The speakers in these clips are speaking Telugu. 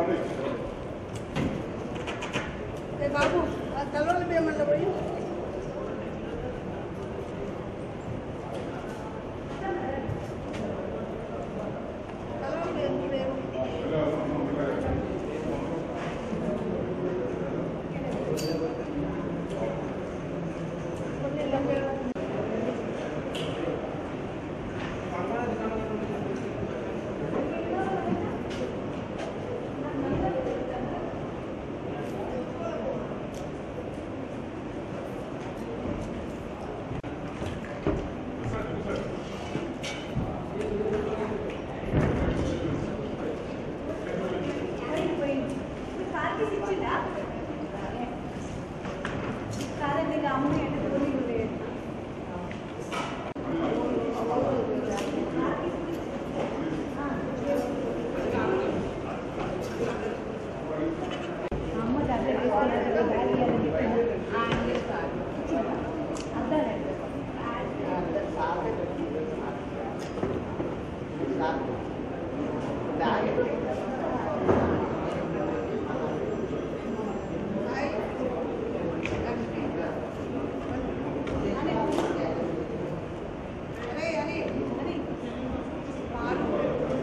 ఏ బాబు ఆ తలవాళ్ళ భీమల్లో పోయి తలవాళ్ళ భీమం లేవు. కొన్ని ఇలా లేవు. కాదండి రాముని అంటే కూడా లేదు అమ్మ దగ్గర అరే అని పాలు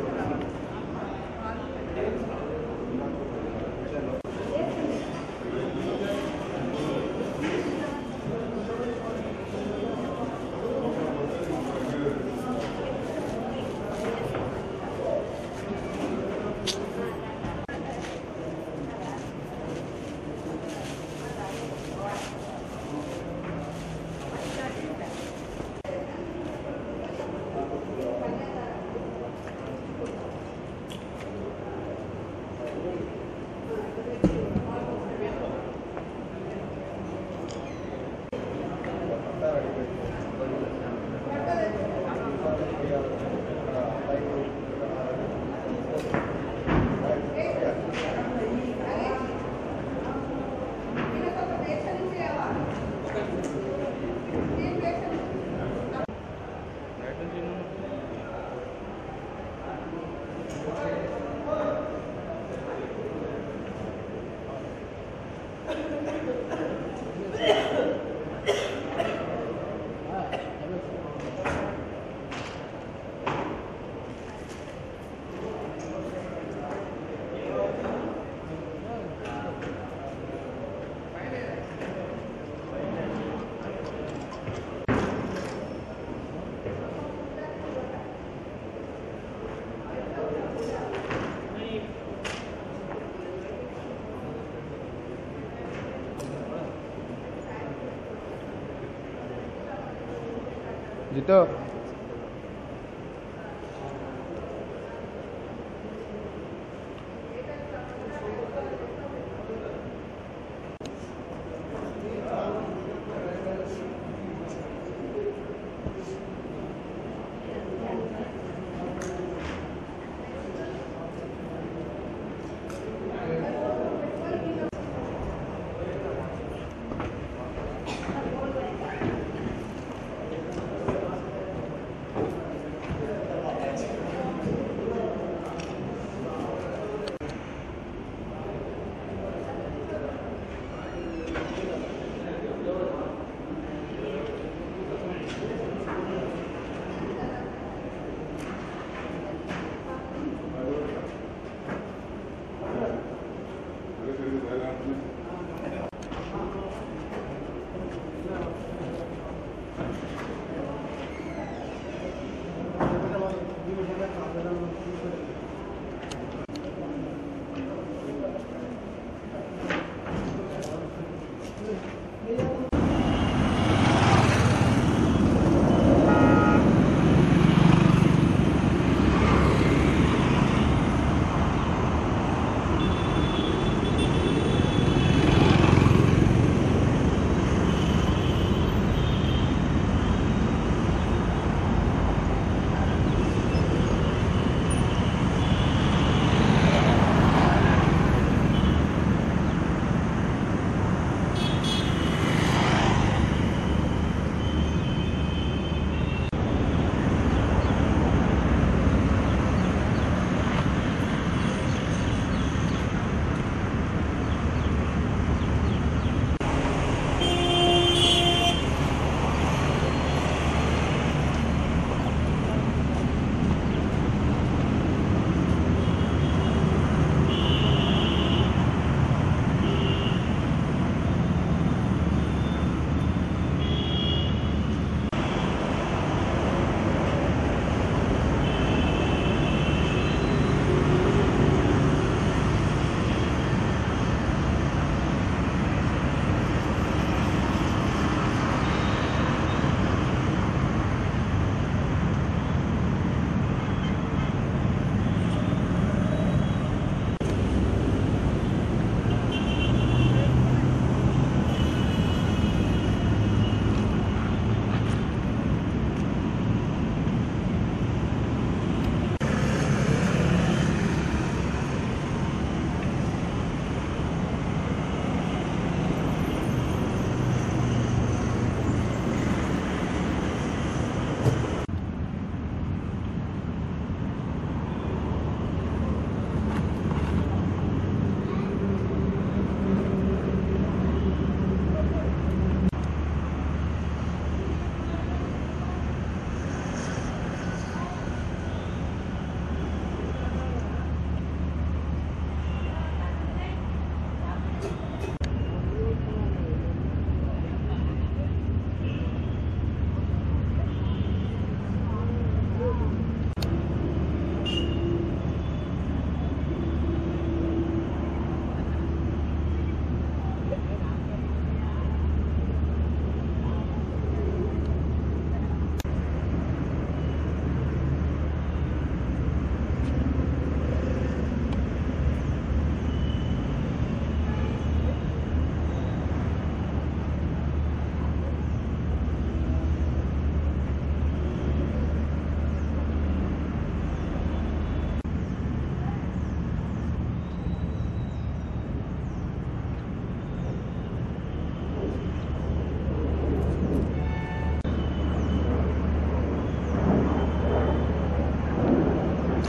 జితో ఆ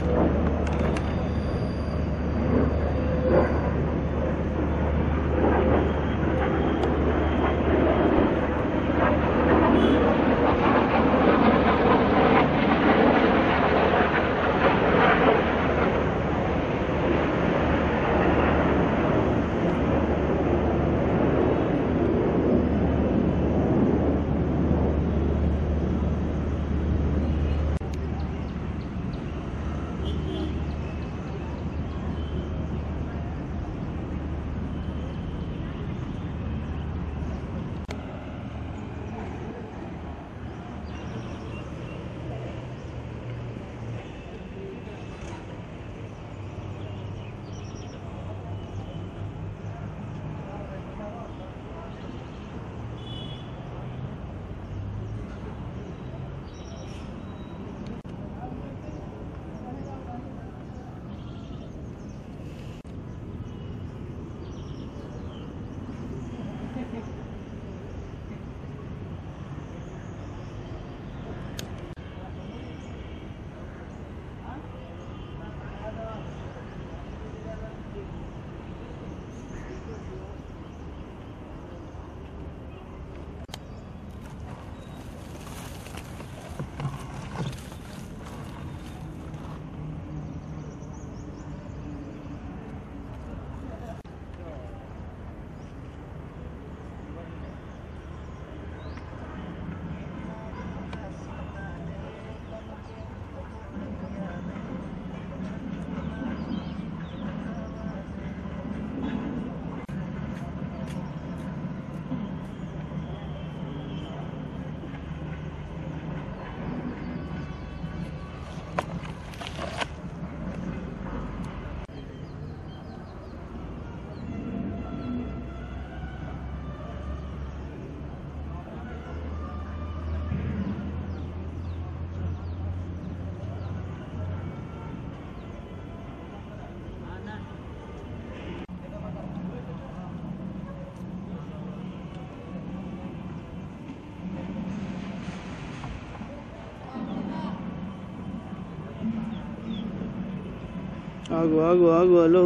ఆగు ఆగు ఆగు హలో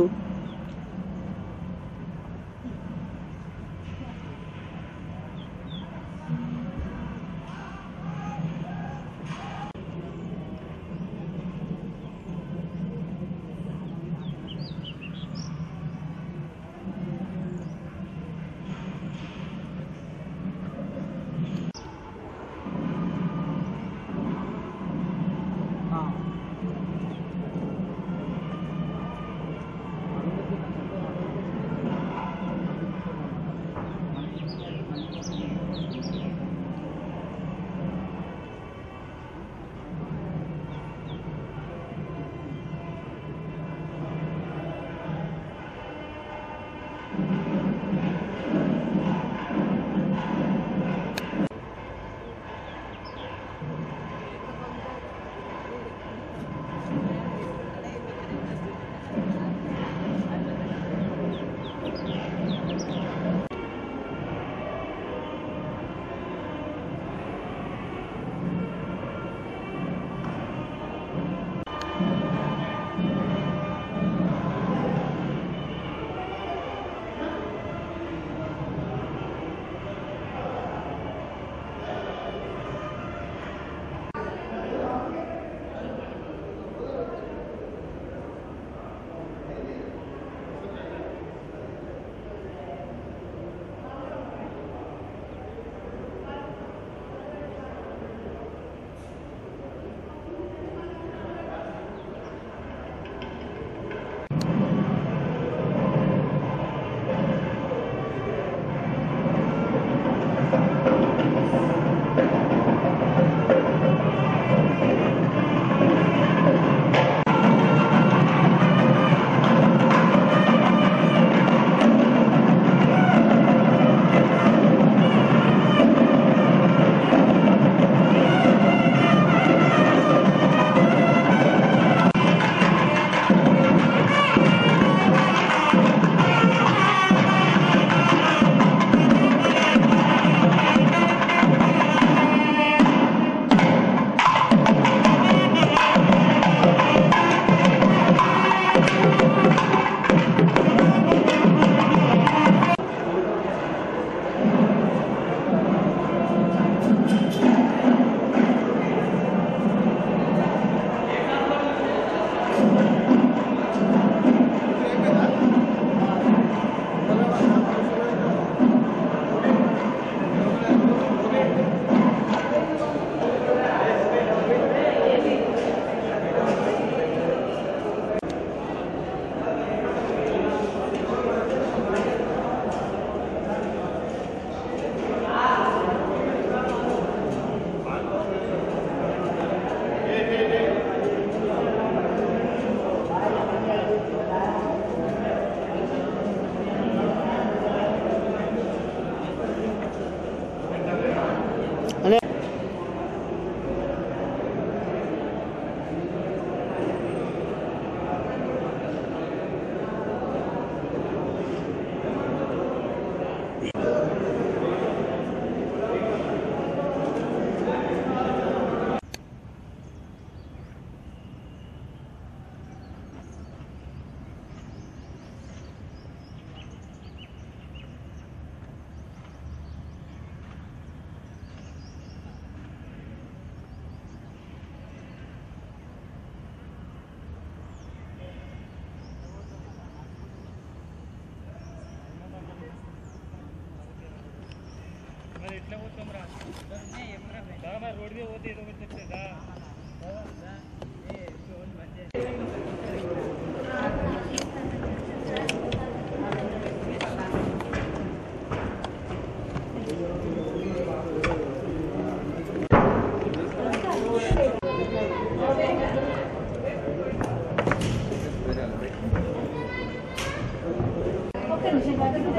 ఒక్క నిమిషం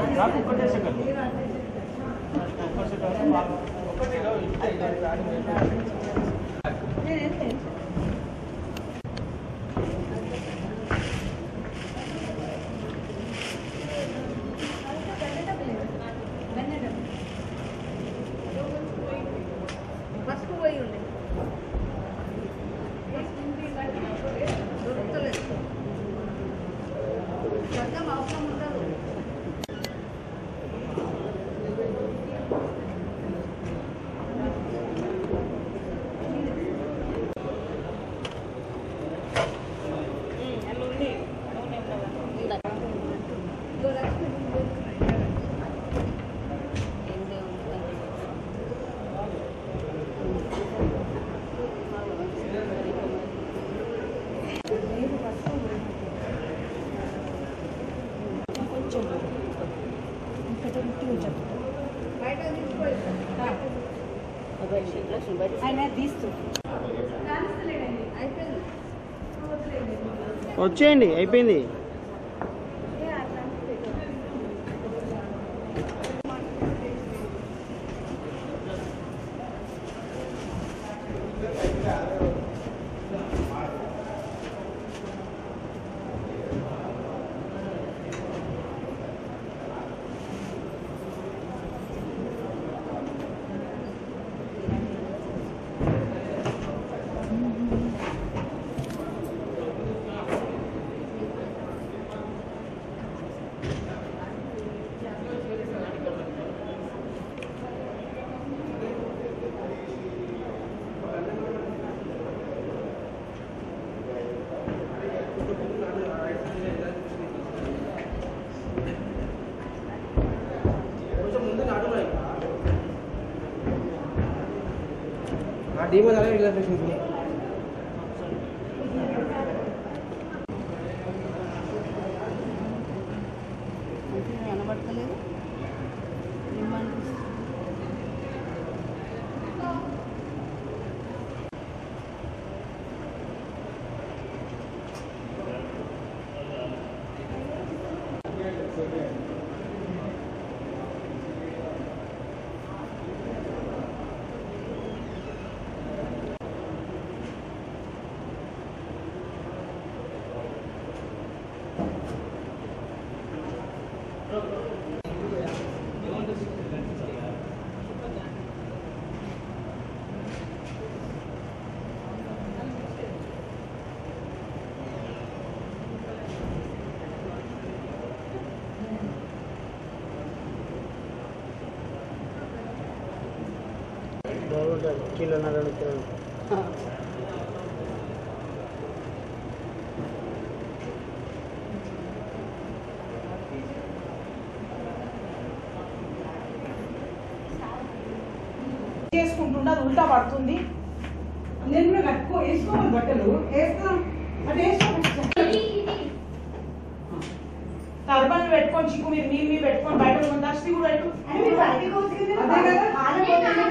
నేను వేస్తాను. పసుపు పోయి ఉండే దొరుకుతలేదు గడ్డం అవసరం ఉండదు కొంచెం ఇక్కడ ఉంచు. బయట తీసుకోవాలి ఆయన తీస్తూ అయిపోయింది వచ్చేయండి అయిపోయింది డీమో రిలాక్సేషన్ కనబడతలేదు బాగుంటుంది కిలోన్నర రెండు కిలోలు చేసుకుంటుండే అది ఉల్టా పడుతుంది నేను కూడా కట్టుకో వేసుకోమని బట్టలు వేస్తాం అది టర్బన్ పెట్టుకొని చిక్కు మీరు మీ మీ పెట్టుకొని బయట ఉన్న దర్శి కూడా పెట్టు అదే కదా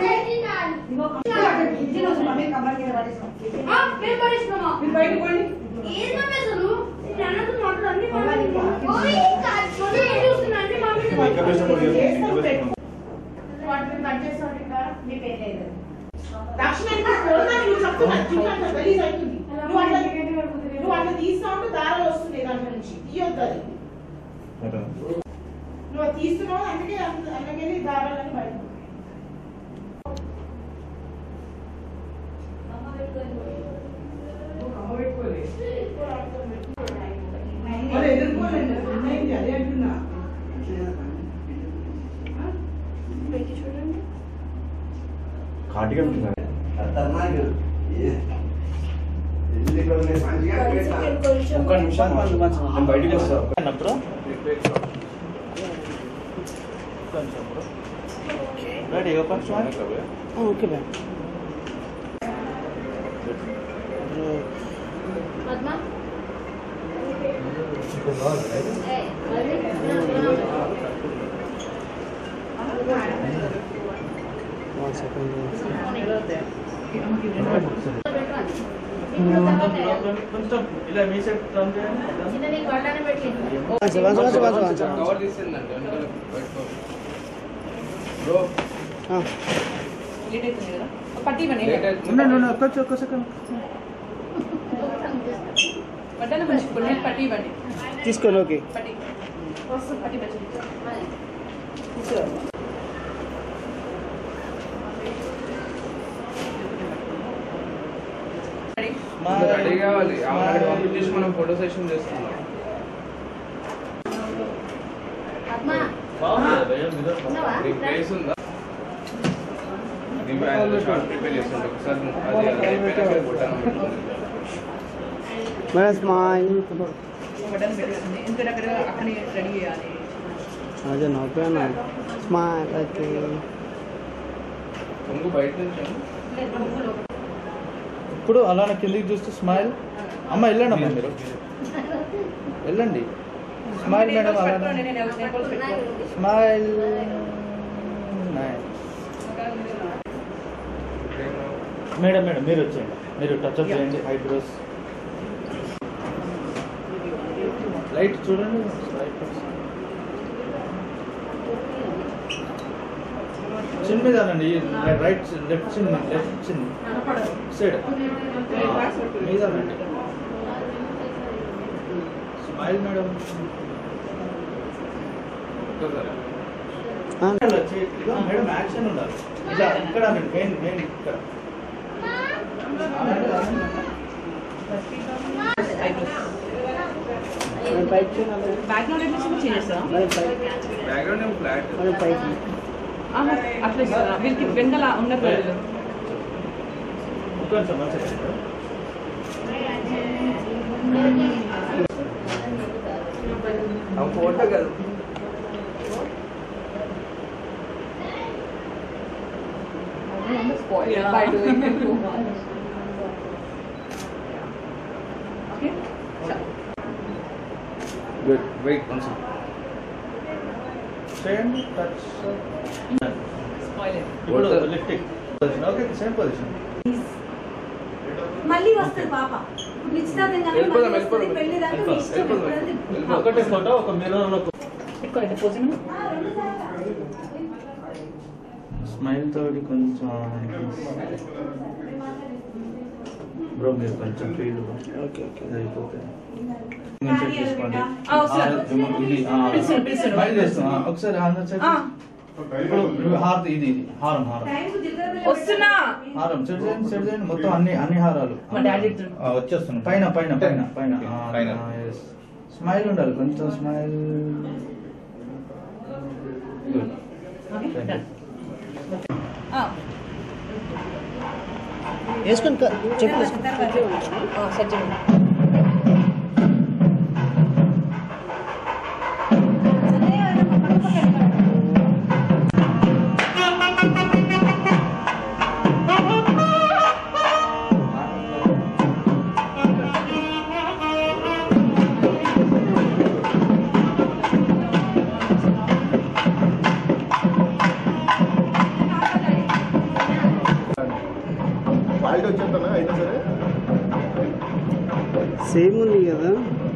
మీరు బయట పోండి చేస్తాం పెట్టు వాటిని కట్ చేస్తాం ఇంకా లక్ష్మి అంటే పోదా నువ్వు చెప్తున్నా చికెన్ గలీజ్ అవుతుంది నువ్వు అట్లా నువ్వు అట్లా తీస్తా ఉంటే దారాలు వస్తున్నాయి దాంట్లో నుంచి తీయొద్దు అది నువ్వు అది తీస్తున్నావు అందుకే అంద- అందుకని దారాలన్నీ బయట మరి ఎదుర్కోలేదు అన్నయ్యింది అదే అంటున్నా కాటిగా ఉంటుందా ఒక్క నిమిషం నేను బయటికి వస్తా అన్నప్పుడు ఒక్క నిమిషం bro ready open smile okay ma'am Padma ఏ, మరి? వన్ సెకండ్ కొంచెం ఇలా మీ సెట్ టర్న్ చేయండి చిన్న నీకు వాళ్ళనే పెట్టింది one second one second one second cover తీసిందండి వెనకాల పెట్టుకో. బ్రో లేట్ అవుతుంది కదా పట్టి ఇవ్వండి లేట్ అవుతుంది. ఉండండి ఉండండి, ఒక్క ఒక్క సెకండ్ బట్టలు మంచి కొన్ని పట్టి ఇవ్వండి తీసుకోండి ఓకే పట్టి పట్టి మంచి రెడీ కావాలి ఆమె అక్కడ పంపించేసి మనం ఫోటో సెషన్ చేస్తున్నాం పద్మ బాగుంది భయ్యా, మీరు ఉన్నావా? నీకు ప్లేస్ ఉందా దీని ఆయన షార్ట్ ప్రిపేర్ చేస్తుంటే ఒకసారి నువ్వు అది అది అయిపోయినాక కొట్టాను మేడం స్మైల్ బట్టలు పెట్టేస్తుంది ఎందుకంటే అక్కడ అక్కడే రెడీ చేయాలి అదే నవ్వుపోయాను స్మైల్ ఓకే ఇంకో బయట నుంచి ఇప్పుడు అలానే కిందికి చూస్తే స్మైల్ అమ్మ వెళ్ళండి అమ్మ మీరు వెళ్ళండి స్మైల్ మేడం అలానే నేను నేను పెట్టుకోవాలి స్మైల్ మేడం మేడం మీరు వచ్చేయండి మీరు టచ్ అప్ చేయండి ఐబ్రోస్ లైట్ చూడండి చిన్ మీద అనండి right left chin left chin side మీద అనండి స్మైల్ మేడం ఒక్కసారి ఇదిగో మేడం యాక్షన్ ఉండాలి ఇలా ఇక్కడ అనండి మెయిన్ మెయిన్ ఇక్కడ మేడం పైకి చూడండి బ్యాక్ లో చేంజ్ చేస్తారా మేడం పైకి బ్యాక్గ్రౌండ్ ఏం ఫ్లాట్ మేడం పైకి ఆహా, అట్లా ఇస్తారా వీళ్ళకి వెనకాల ఉన్నారు కదా వీళ్ళు. ఒక్క నిమిషం మంచిగా ఆ ఫోటో కదా Yeah. By doing it. Okay? Good wait one second చేయండి టచ్ Spoiler. ఇప్పుడు lifting position okay same position మళ్ళీ వస్తుంది పాప ఇప్పుడు నిశ్చితార్థం కానీ వెళ్ళిపోదాం, మళ్ళీ వస్తుంది వెళ్ళిపోదాం. పెళ్లి దాకా మీ ఇష్టం వెళ్ళిపోదాం. ఎప్పుడైనా వెళ్ళిపోదాం. ఒకటే ఫోటో ఒక మిర్రర్ పెట్టుకోవాలి పోజింగ్ స్మైల్ తోటి కొంచెం బ్రో మీరు కొంచెం ఫీల్ ఓకే ఓకే ఇది అయిపోతే కొంచెం తీసుకోండి ఆ, వస్తారు. ఇది ఆ, పిలుస్తారు, పిలుస్తారు. స్మైల్ చేస్తాం ఆ, ఒకసారి ఆంధ్ర సైడ్ ఆ. ఇప్పుడు ఇప్పుడు హారతి ఇది ఇది హారం హారం టైంకు దిగదు వస్తున్నా హారం సెట్ చేయండి సెట్ చేయండి మొత్తం అన్ని అన్ని హారాలు మా డాడీ చెప్తుండు. ఆ, వచ్చేస్తున్నాయి పైన పైన పైన పైన ఆ, పైన. ఆ, yes. స్మైల్ ఉండాలి కొంచెం smile good Okay, Thank done. ఆ, వేసుకొని చెప్పు ఆ, సెట్ చేయండి. క్వాలిటీ వచ్చేస్తానా అయినా సరే సేమ్ ఉంది కదా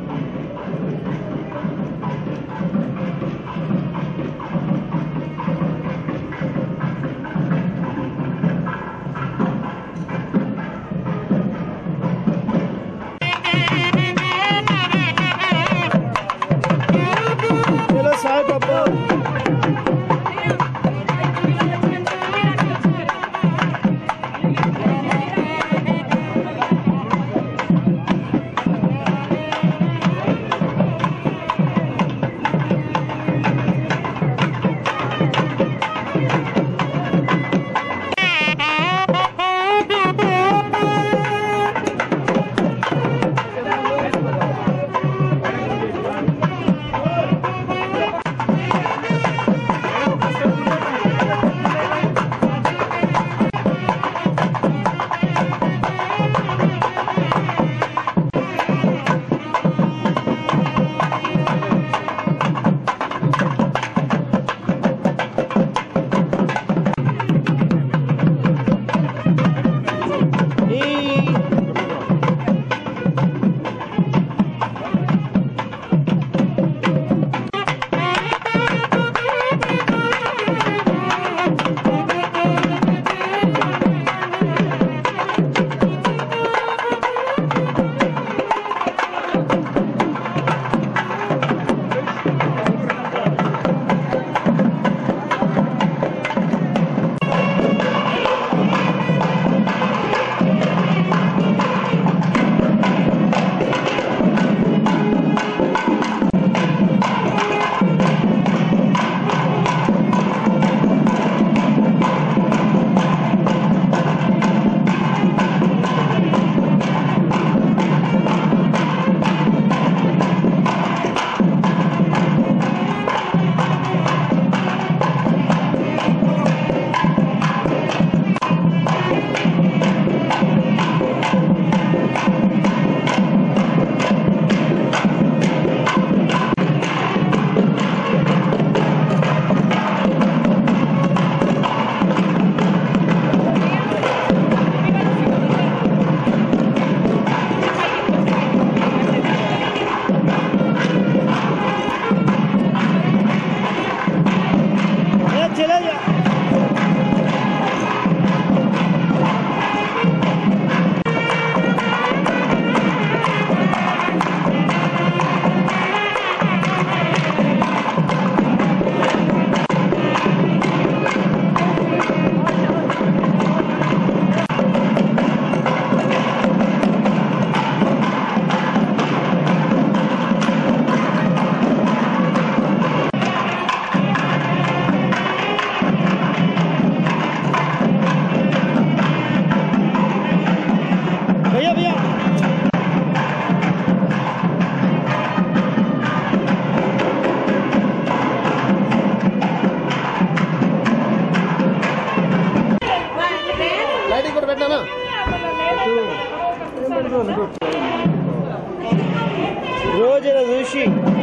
చలో సాయి బాబా ఆ రోజున చూసి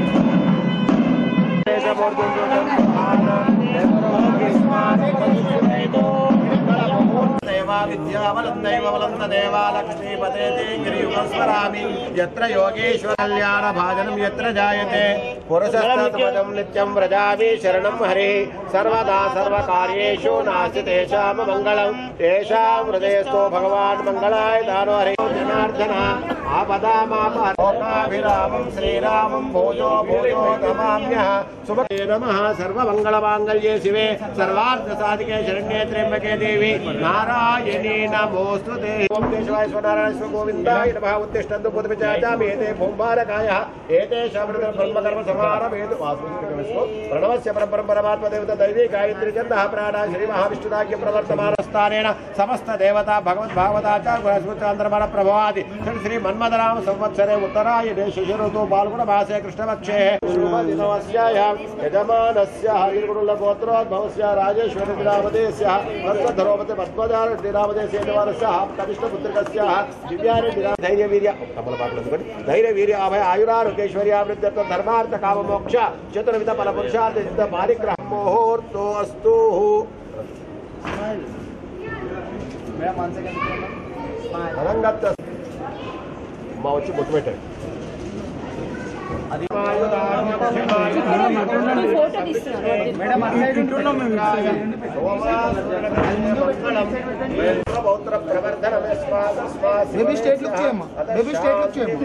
దేవాలక్ష్మీపతే యత్ర యోగేశ్వర కళ్యాణ భాజనం యత్ర జాయతే పురుషస్తమజం నిత్యం వ్రజామి శరణం హరి సర్వదా సర్వకార్యేషు నాస్తి తేషామ మంగళం తేషాం హృదయస్థో భగవాన్ మంగళాయ దానో హరి జనార్దన ఆపదామాపలోకాభిరామం శ్రీరామం భోజో భోజో నమామ్య శుభే నమ సర్వమంగళమాంగళ్యే శివే సర్వార్థ సాధికే శరణ్యే త్ర్యంబకే దేవి నారాయణీ నమోస్తు ఓం కేశవాయ స్వనారాయణ స్వ గోవిందాయ నమః ఉత్తిష్టంతు పుత్రపిచాచామి ఏతే భూంబారకాయ ఏతే శబృత బ్రహ్మకర్మ సమారభేతు వాసుదేవస్వ ప్రణవస్య పరబ్రహ్మ పరమాత్మ దేవత దైవీ గాయత్రి చంద ప్రాణ శ్రీ మహావిష్ణురాజ్య ప్రవర్తమాన స్థానేన సమస్త దేవత భగవద్ భాగవతాచార్య ప్రభావాది శ్రీ శ్రీ మన్మధరామ సంవత్సరే ఉత్తరాయణే శిశిరుతు పాల్గొన మాసే కృష్ణపక్షే శుభదినవస్యాయ యజమానస్య హరిగురుల గోత్రోద్భవస్య రాజేశ్వరి దినామదేస్య హర్షధరోపతి పద్మజార దినామదేశ యజమానస్య కనిష్ఠపుత్రికస్య దివ్యాని దినా ధైర్య వీర్య కమల పాటలు ఎందుకండి ధైర్య వీర్య అభయ ఆయురారోగ్యేశ్వర్యాభివృద్ధ్యర్థ ధర్మార్థ కామ మోక్ష చతుర్విధ ఫల పురుషార్థ సిద్ధ పారిగ్రహ ముహూర్తో అస్తు అనంగత్త అమ్మ వచ్చి బొట్టు పెట్టండి అది ఫోటో తీస్తున్నారు బేబీ స్టేట్ లుక్ చేయమ్మా బేబీ స్టేట్ లుక్ చేయమ్మా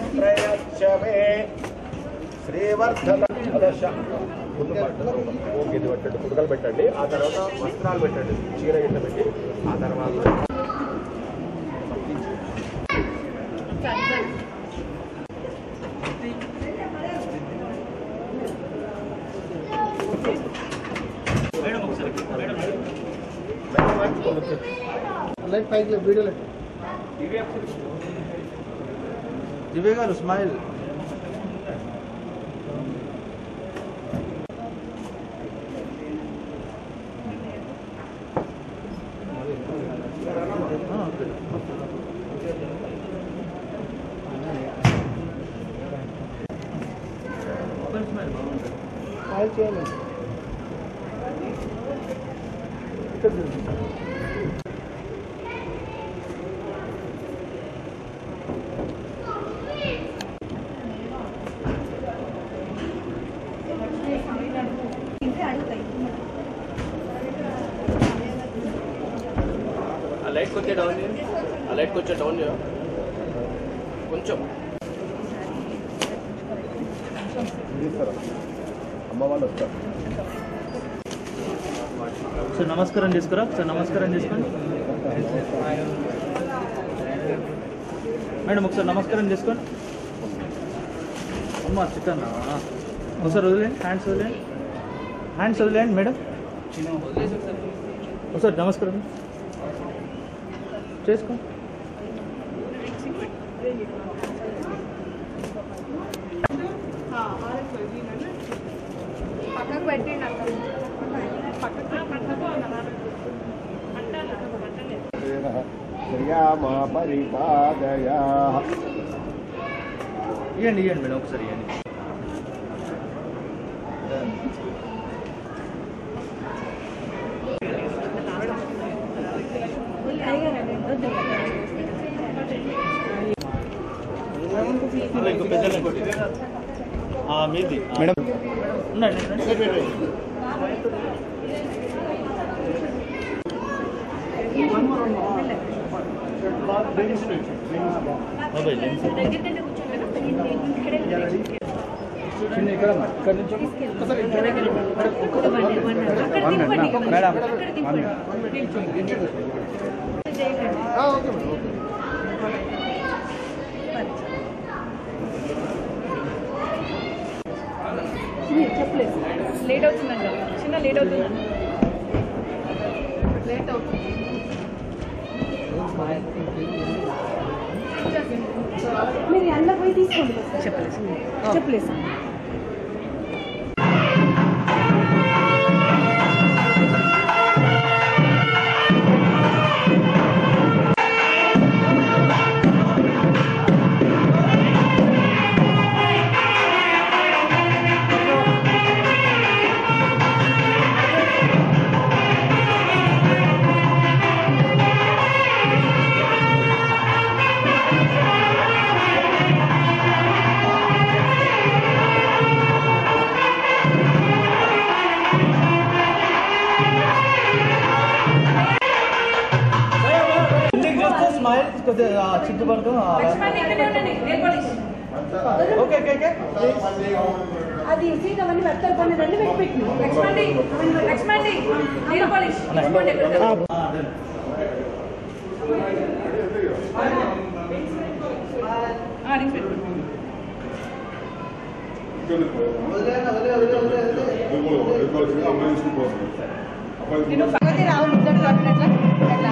శ్రీవర్ధన అదశ ముందు పట్టండి ఓకే ఇది పెట్టండి పుడకలు పెట్టండి ఆ తర్వాత వస్త్రాలు పెట్టండి చీర గిట్ల పెట్టి ఆ తర్వాత లైట్ పైకి వీడియో లైట్ దివ్య గారు స్మైల్ కాల్ చేయాలి ఇంటే అడుగుతాయి ఆ లైట్ కొంచెం డౌన్ చేయండి ఆ లైట్ కొంచెం డౌన్ చేయ కొంచెం అమ్మ వాళ్ళు వస్తారు సార్ నమస్కారం చేసుకురా సార్ నమస్కారం చేసుకోండి మేడం ఒకసారి నమస్కారం చేసుకోండి అమ్మ చికెన్ ఒకసారి వదిలేండి హ్యాండ్స్ వదిలేండి హ్యాండ్స్ వదిలేండి మేడం ఒకసారి నమస్కారం చేసుకో పక్కకు పెట్టండి అక్కడ శ్రియామా పరిపాదయా ఇవ్వండి ఇవ్వండి మేడం ఒకసారి ఇవ్వండి ఇంకో పెద్దలు ఇంకోటి మీది మేడం ఉండండి ఉండండి. బాబాయ్ లెన్స్ చెప్పలేదు లేట్ అవుతుందంట చిన్న లేట్ అవుతుంది లేట్ అవుతుంది మీరు అన్న పోయి తీసుకోండి చెప్పలేదు చెప్పలేదు శ్రీ కొద్దిగా ఆ చిక్కుపడుతూ లక్ష్మణ్ ఇక్కడే ఉండండి నేను పోలీస్ ఓకే ఓకే ఓకే అది సీట్ అవన్నీ పెడతారు కొన్ని రెండు పెట్టి పెట్టి లక్ష్మణ్ లక్ష్మణ్ నేను పోలీస్ లక్ష్మణ్ ఎక్కడ ఆ, రింగ్ పెట్టు. నేను పక్కకి రావు ముద్దడు కట్టినట్ల అట్లా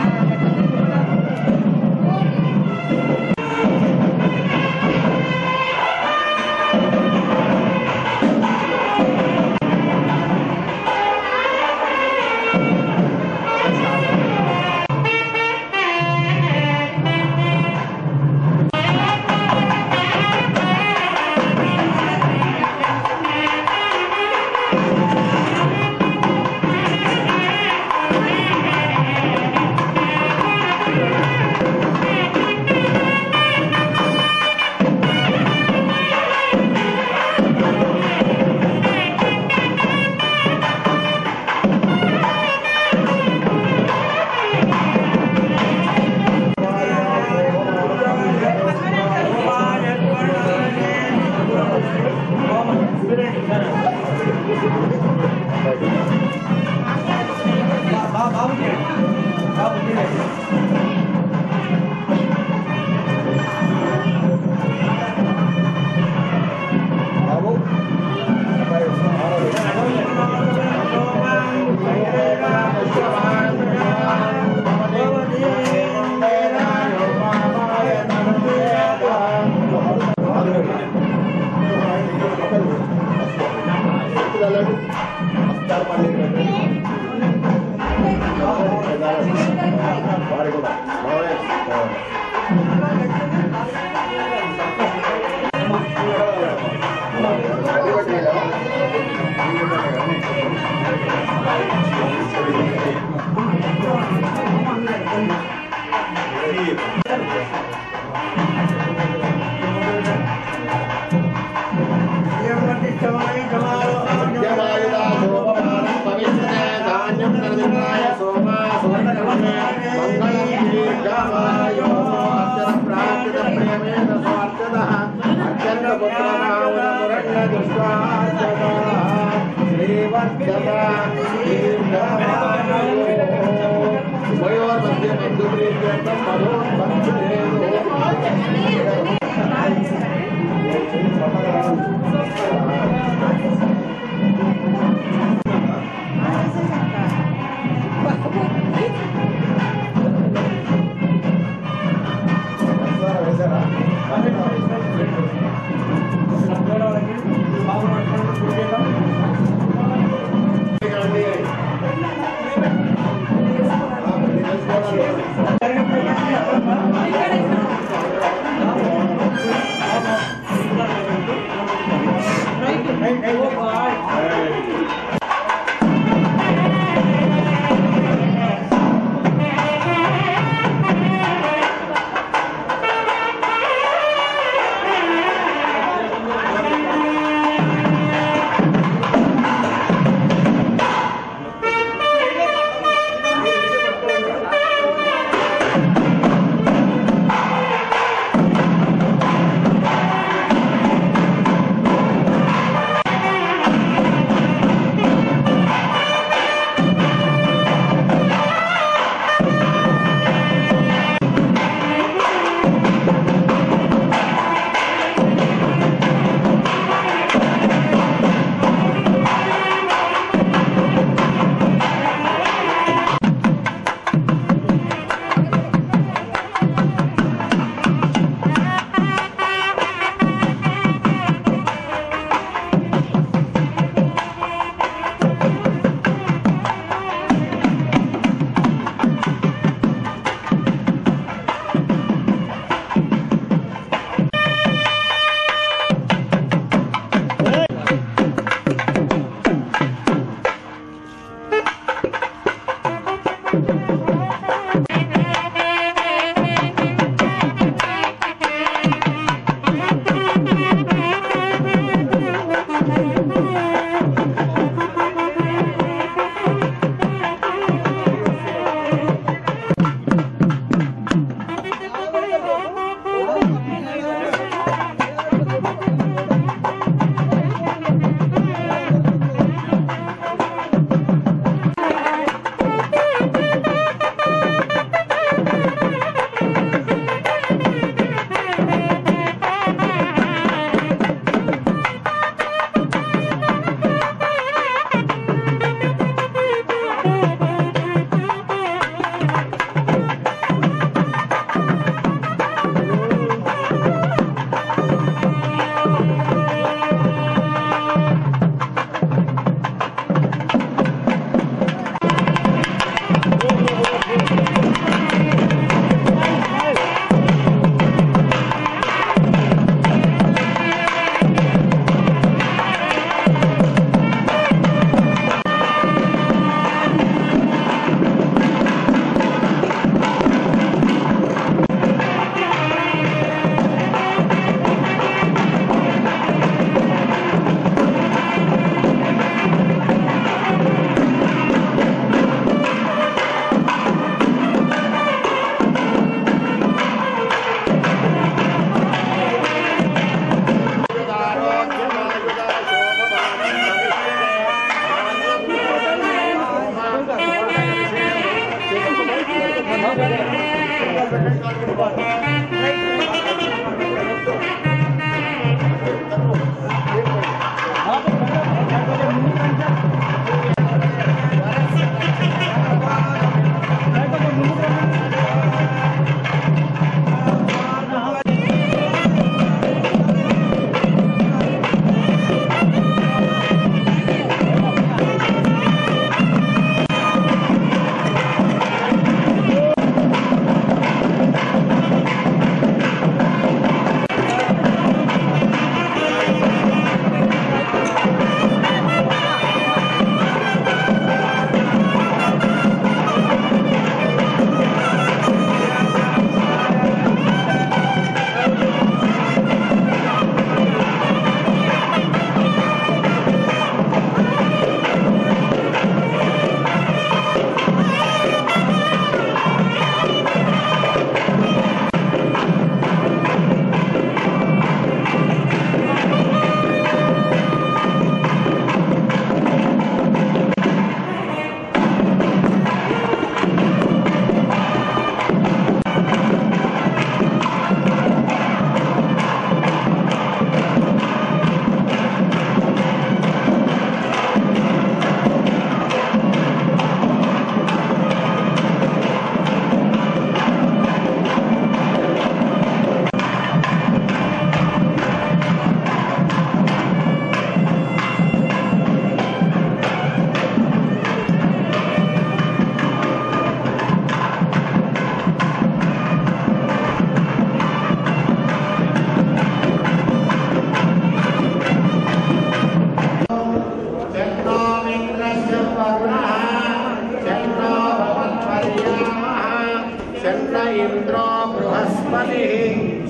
వారి కూడా మధ్య మందు ప్రీత్యర్థం ఇక్కడ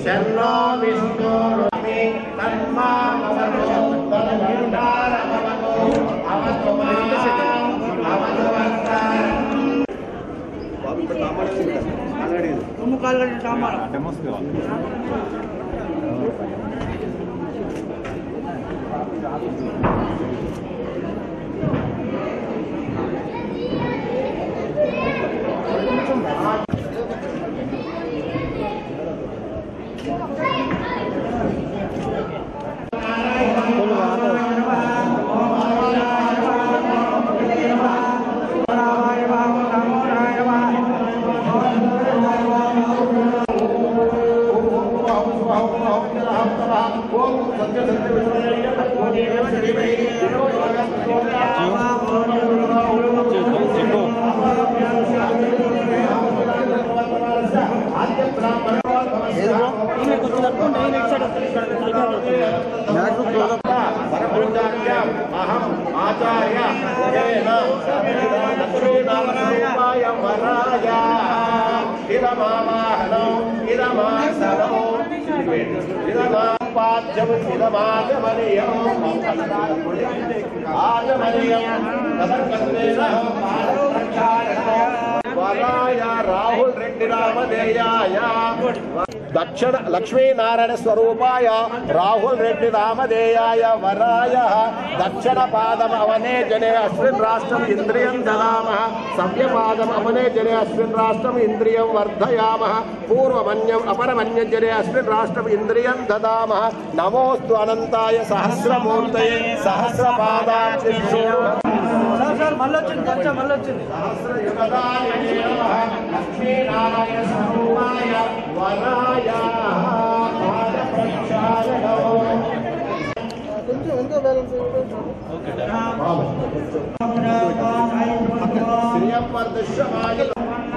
శర్ణో విష్ణోరమి తన్మామవతు తన్మందారమవతు అవతు మాం అవతు వర్తారం బాబు ఇక్కడ సామాన్యం ఆల్రెడీ తుమ్ము కాలు కట్టిన సామాను అహం ఆచార్య లక్ష్మీనారాయ వరాయ ఇదమావాహనం ఇదమాసనం ఇదమాపాద్యం ఇదమాచమనీయం ఆచమనీయం వరాయ రాహుల్ రెడ్డి రామదేయాయ దక్షిణ లక్ష్మీనారాయణ స్వరూపాయ రాహుల్ రెడ్డి రామదేయాయ వరాయ దక్షిణ పాదం అవనే జనే అశ్విన్ రాష్ట్రం ఇంద్రియం దదామ సవ్యపాదం అవనే జనే అశ్విన్ రాష్ట్రం ఇంద్రియం వర్ధయామ పూర్వమన్యం అపరమన్యం జనే అశ్విన్ రాష్ట్రం ఇంద్రియం దదామ నమోస్తు అనంతాయ సహస్రమూర్తయే సహస్రపాదాక్షి సార్ సార్ మళ్ళీ వచ్చింది ఖర్చు మళ్ళీ వచ్చింది లక్ష్మీనారాయణ స్వరూపాయ వరాయ పాదప్రక్షాళనో కొంచెం ఇంకా బ్యాలెన్స్ శ్రియవర్ధశ్రమాయ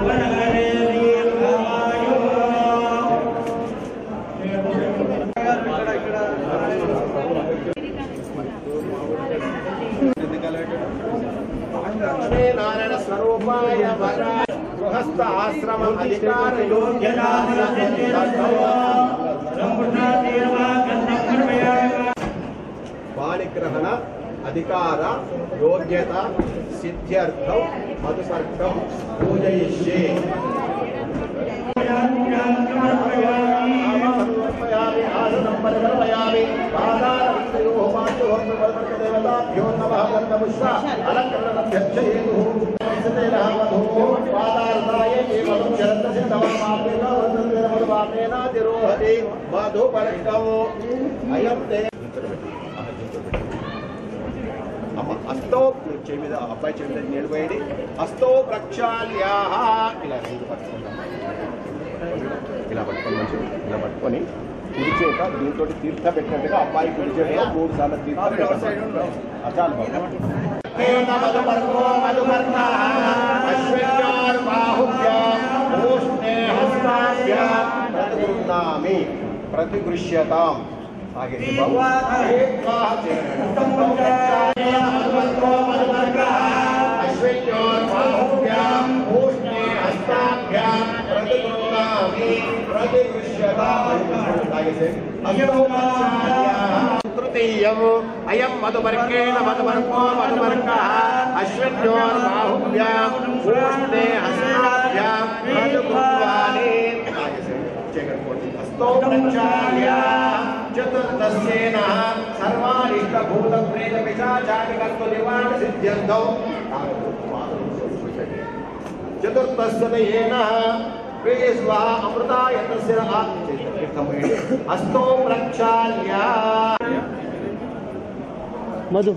నారాయణ స్వరూపాయ వరాయ గృహస్థ ఆశ్రమ అధికార పాణిగ్రహణ అధికార యోగ్యత సిద్ధ్యర్థం మధుపర్కం పూజయిష్యే సమర్పయామి ఆసనం పరికల్పయామి పాదారవిందయోః పాద్యోః దేవతాభ్యో నమః గంధపుష్ప అలంకరణమభ్యర్చయేతుః సంసేనః వధూః పాదార్ధాయ కేవలం శరత్తసిద్ధమమాపేన వృద్ధేనమనువాపేనాతిరోహతి మధుపర్కం అయం తే అమ్మ అస్తో చెవి మీద అబ్బాయి చెవి మీద నీళ్ళు పోయండి అస్తో ప్రక్షాళ్యా ఇలా రెండు పట్టుకుంటాం ఇలా పట్టుకొని మంచిగా ఇలా పట్టుకొని కుడి చేత దీంతో తీర్థ పెట్టినట్టుగా అబ్బాయి కుడి చేతిలో మూడు సార్లు తీర్థ పెట్టాలి ఆ, చాలు బాబు ప్రతిగృహ్యతాం ఆగేది బాబు అశ్వత్యోర్బాహుభ్యాం ఊష్ణే హస్తాభ్యాం ప్రతిగృహ్ణామి ప్రతిగృహ్యతాం ఆగేది తృతీయం అయం మధువర్గేణ మధువర్గో మధువర్గ అశ్వత్యోర్బాహుభ్యాం ఊష్ణే హస్తాభ్యాం ప్రతిగృహ్ణామి హస్తో ప్రక్షాళ్య చతుర్దశేన సర్వానిష్టభూత ప్రేత పిశాచాని కర్తు నివారణ సిద్ధ్యంతౌ చతుర్దశేన స్వా అమృతాయ తస్య హస్తో ప్రక్షాళ్య మధు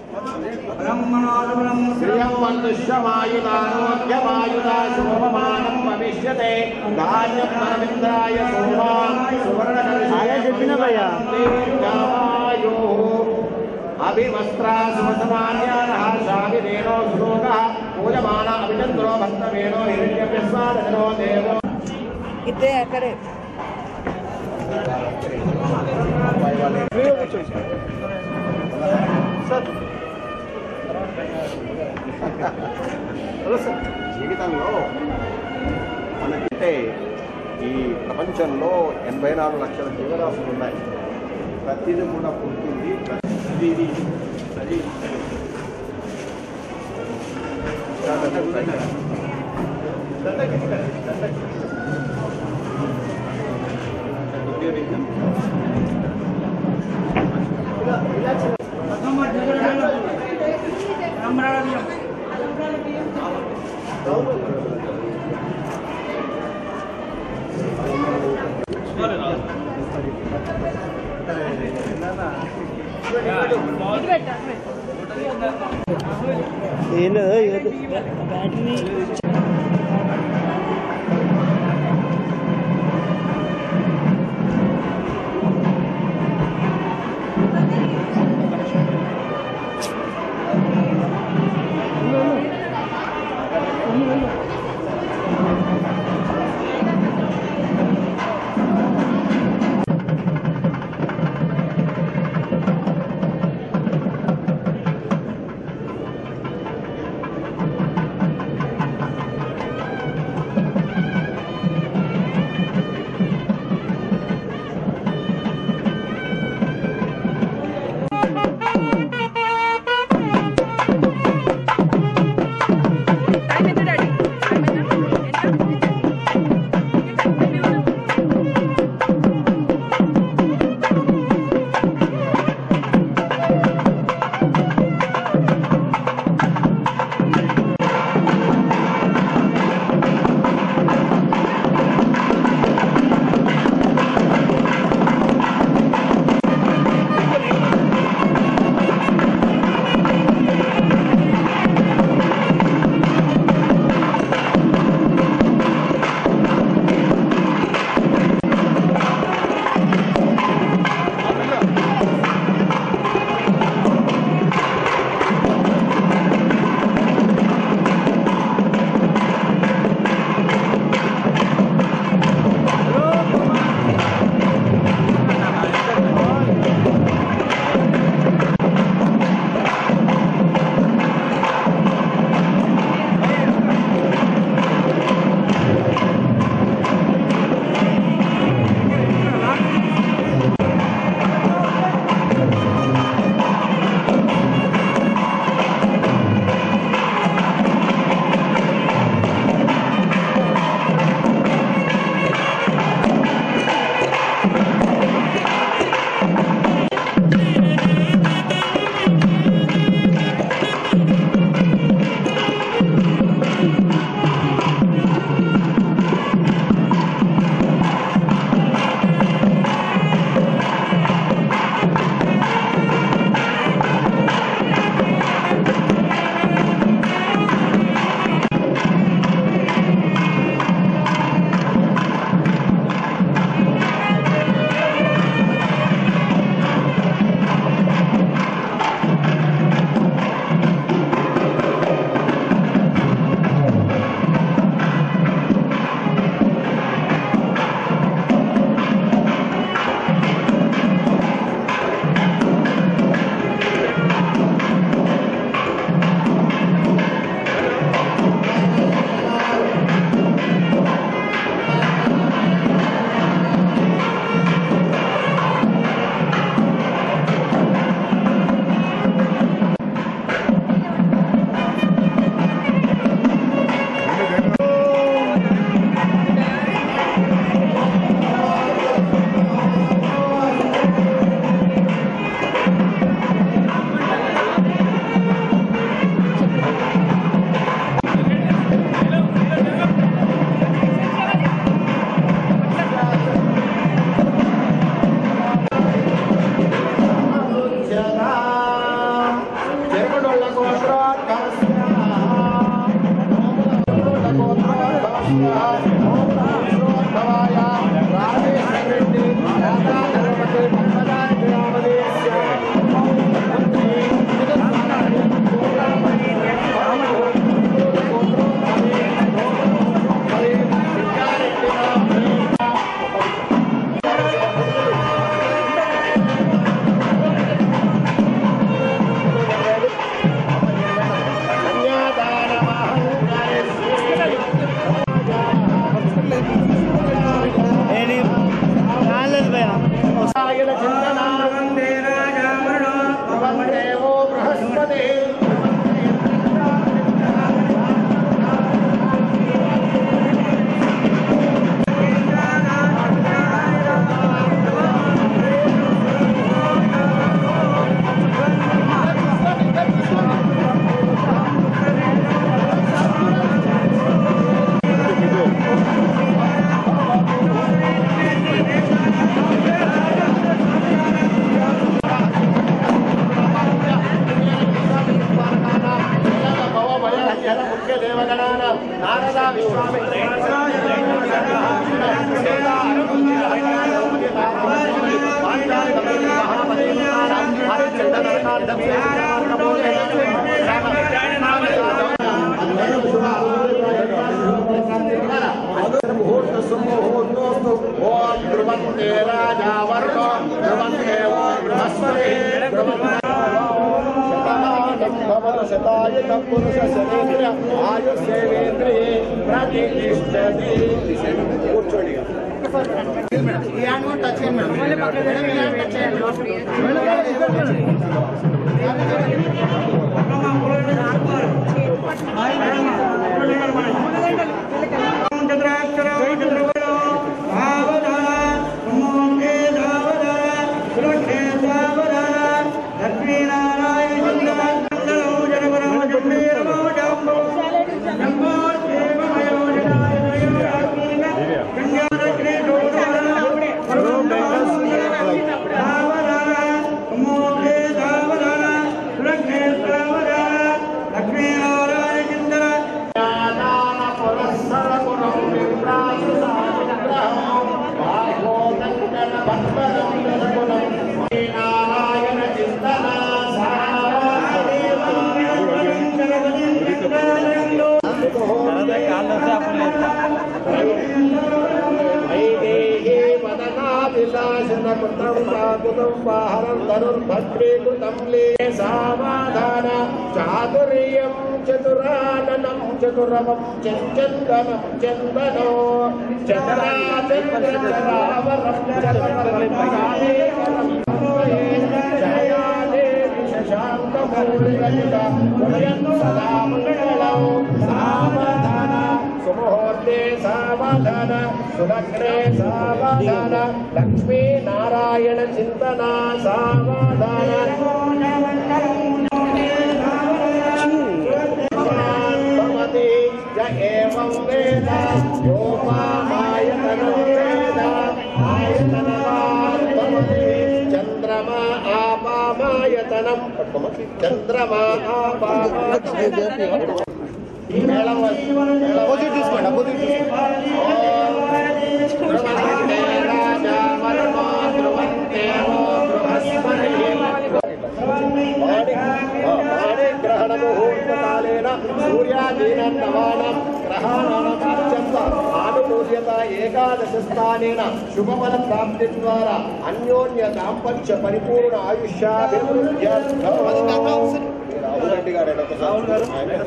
శ్రియం వందుష్యమాయుధారోగ్యమాయుధా శుభమానం భవిష్యతే ధాన్యం పరమింద్రాయ సోమా సువర్ణ అదే చెప్పిన భయ్యా. అభివస్త్రా సుమసమాన్యానః శావిదేనో శ్లోకः పూజమాన అభిచంద్రో భక్తవేణో హిరణ్యప్యస్వాదనో దేవో ఇద్దరే అక్కడే జీవితంలో మనకంటే ఈ ప్రపంచంలో ఎనభై నాలుగు లక్షల జీవరాశులు ఉన్నాయి ప్రతిదీ కూడా పుడుతుంది ప్రతి ఇది అది ఏం లేదు ఏదో బ్యాటరీ టైం ఎంత డాడీ టైం ఎంత ఎంత కన్యాదానమహంకారస్య బృహస్పతి ముఖ్య దేవగణానం నారద ముహూర్త సుముహూర్తోస్తు ఓం ధ్రువంతే రాజా వర్గో ధ్రువంతే ఓం బృహస్పతి శతాయ పురుష శరీర ఆయుషేంద్రియే ప్రతిష్టతి కూర్చోండి ఈ హ్యాండ్ కూడా టచ్ చేయండి మేడం మేడం ఈ హ్యాండ్ టచ్ చేయండి సామాధాన చాతుర్యం చతురాననం చతురవం చందనం చందనో చంద్రాచంద్రచరావరం చరవరం జయాదేవి శశాంకమౌళిరజిత పుణ్యందు సదా మంగళం సావధాన సుముహూర్తే సావధాన సులగ్నే సావధాన లక్ష్మీ నారాయణ చింతన సావధాన భవతి య ఏవం వేద యో మామాయతనం వేద ఆయతనవాన్ భవతి చంద్రమా ఆపామాయతనం చంద్రమా ఆపామా మేళం అపోజిట్ తీసుకోండి అపోజిట్ తీసుకోండి రాజా మరణో ధ్రువంతే గ్రహణ ముహూర్తకాలేన సూర్యాదీన నవానం గ్రహాణాం అత్యంత ఆనుకూల్యత ఏకాదశ స్థానేన శుభఫల ప్రాప్తి ద్వారా అన్యోన్య దాంపత్య పరిపూర్ణ ఆయుష్యాభివృద్ధ్యర్థం రాహుల్ రెడ్డి గారు రాహుల్ గారు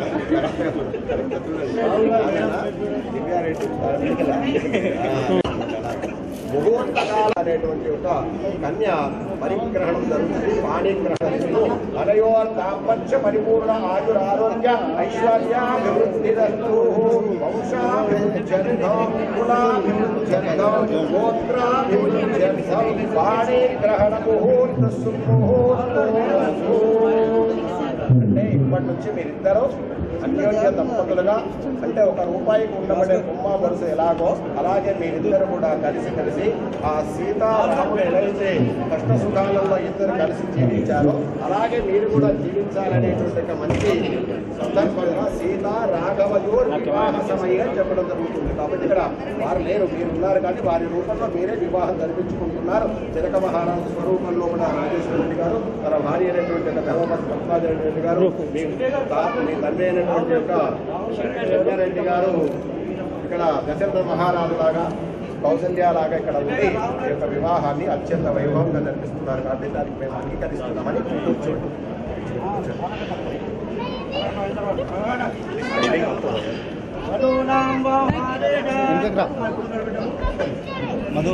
ముహూర్తకాల అనేటువంటి ఒక కన్య పరిగ్రహణం జరుగుతుంది పాణిగ్రహణము అనయోర్ దాంపత్య పరిపూర్ణ ఆయుర ఆరోగ్య ఐశ్వర్యాభివృద్ధి వంశాభివృద్ధ్యర్థం కులాభివృద్ధ్యర్థం గోత్రాభివృద్ధ్యర్థం పాణిగ్రహణ ముహూర్త సుముహూర్తో అంటే ఇప్పటి నుంచి మీరిద్దరూ అన్యోన్య దంపతులుగా అంటే ఒక రూపాయికి ఉండబడే బొమ్మ వరుస ఎలాగో అలాగే మీరిద్దరు కూడా కలిసి కలిసి ఆ సీతారాముడు ఎలాగైతే కష్ట సుఖాలలో ఇద్దరు కలిసి జీవించారో అలాగే మీరు కూడా జీవించాలనేటువంటి ఒక మంచి సందర్భంగా సీత రాఘవయోర్ వివాహ సమయం చెప్పడం జరుగుతుంది కాబట్టి ఇక్కడ వారు లేరు మీరు ఉన్నారు కానీ వారి రూపంలో మీరే వివాహం జరిపించుకుంటున్నారు జనక మహారాజు స్వరూపంలో కూడా రాజేశ్వర రెడ్డి గారు తన భార్య అయినటువంటి ఒక ధర్మపతి పద్మాజరెడ్డి రెడ్డి గారు మీ తా- మీ తండ్రి అయినటువంటి యొక్క రెడ్డి గారు ఇక్కడ దశరథ మహారాజు లాగా కౌసల్యాలాగా ఇక్కడ ఉండి ఈ యొక్క వివాహాన్ని అత్యంత వైభవంగా జరిపిస్తున్నారు కాబట్టి దానికి మేము అంగీకరిస్తున్నామని కూర్చోండి మధు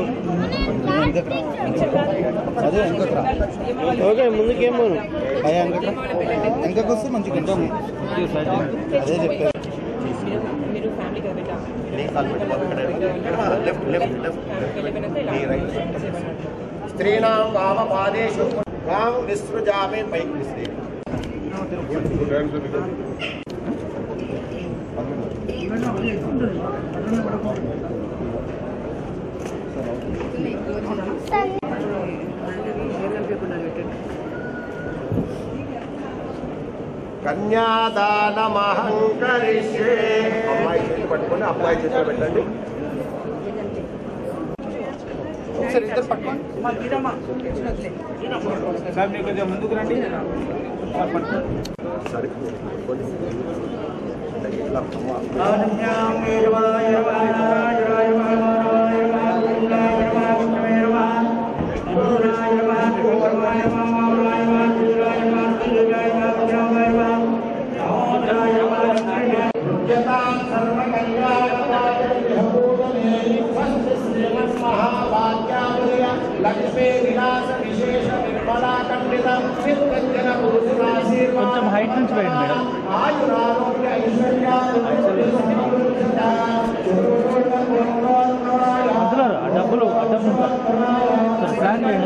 మధు వెనకరా ఓకే ముందుకేం పోను అయ్యా వెనక వెనకకు వస్తే మంచిగా ఉంటాము అదే చెప్పారు మీరు ఫ్యామిలీ కదా బిడ్డ నీ కాలు పెట్టుకోవాలి ఇక్కడ లెఫ్ట్ లెఫ్ట్ లెఫ్ట్ నీ రైట్ స్త్రీణాం వామ పాదేషు వాం విసృజామే పైకి విసిరి కన్యాదానమహంకరిష్యే అమ్మాయి చేతి పట్టుకొని అబ్బాయి చేతిలో పెట్టండి ఒకసారి ఇద్దరు పట్టుకోండి సార్ మీరు కొంచెం ముందుకు రండి సరే పట్టుకోండి. ఇట్లా అమ్మ. కొంచెం హైట్ నుంచి వేయండి మేడం మధ్యలో ఆ డబ్బులు అడ్డం ఉంటారు సార్ ప్లాన్ చేయండి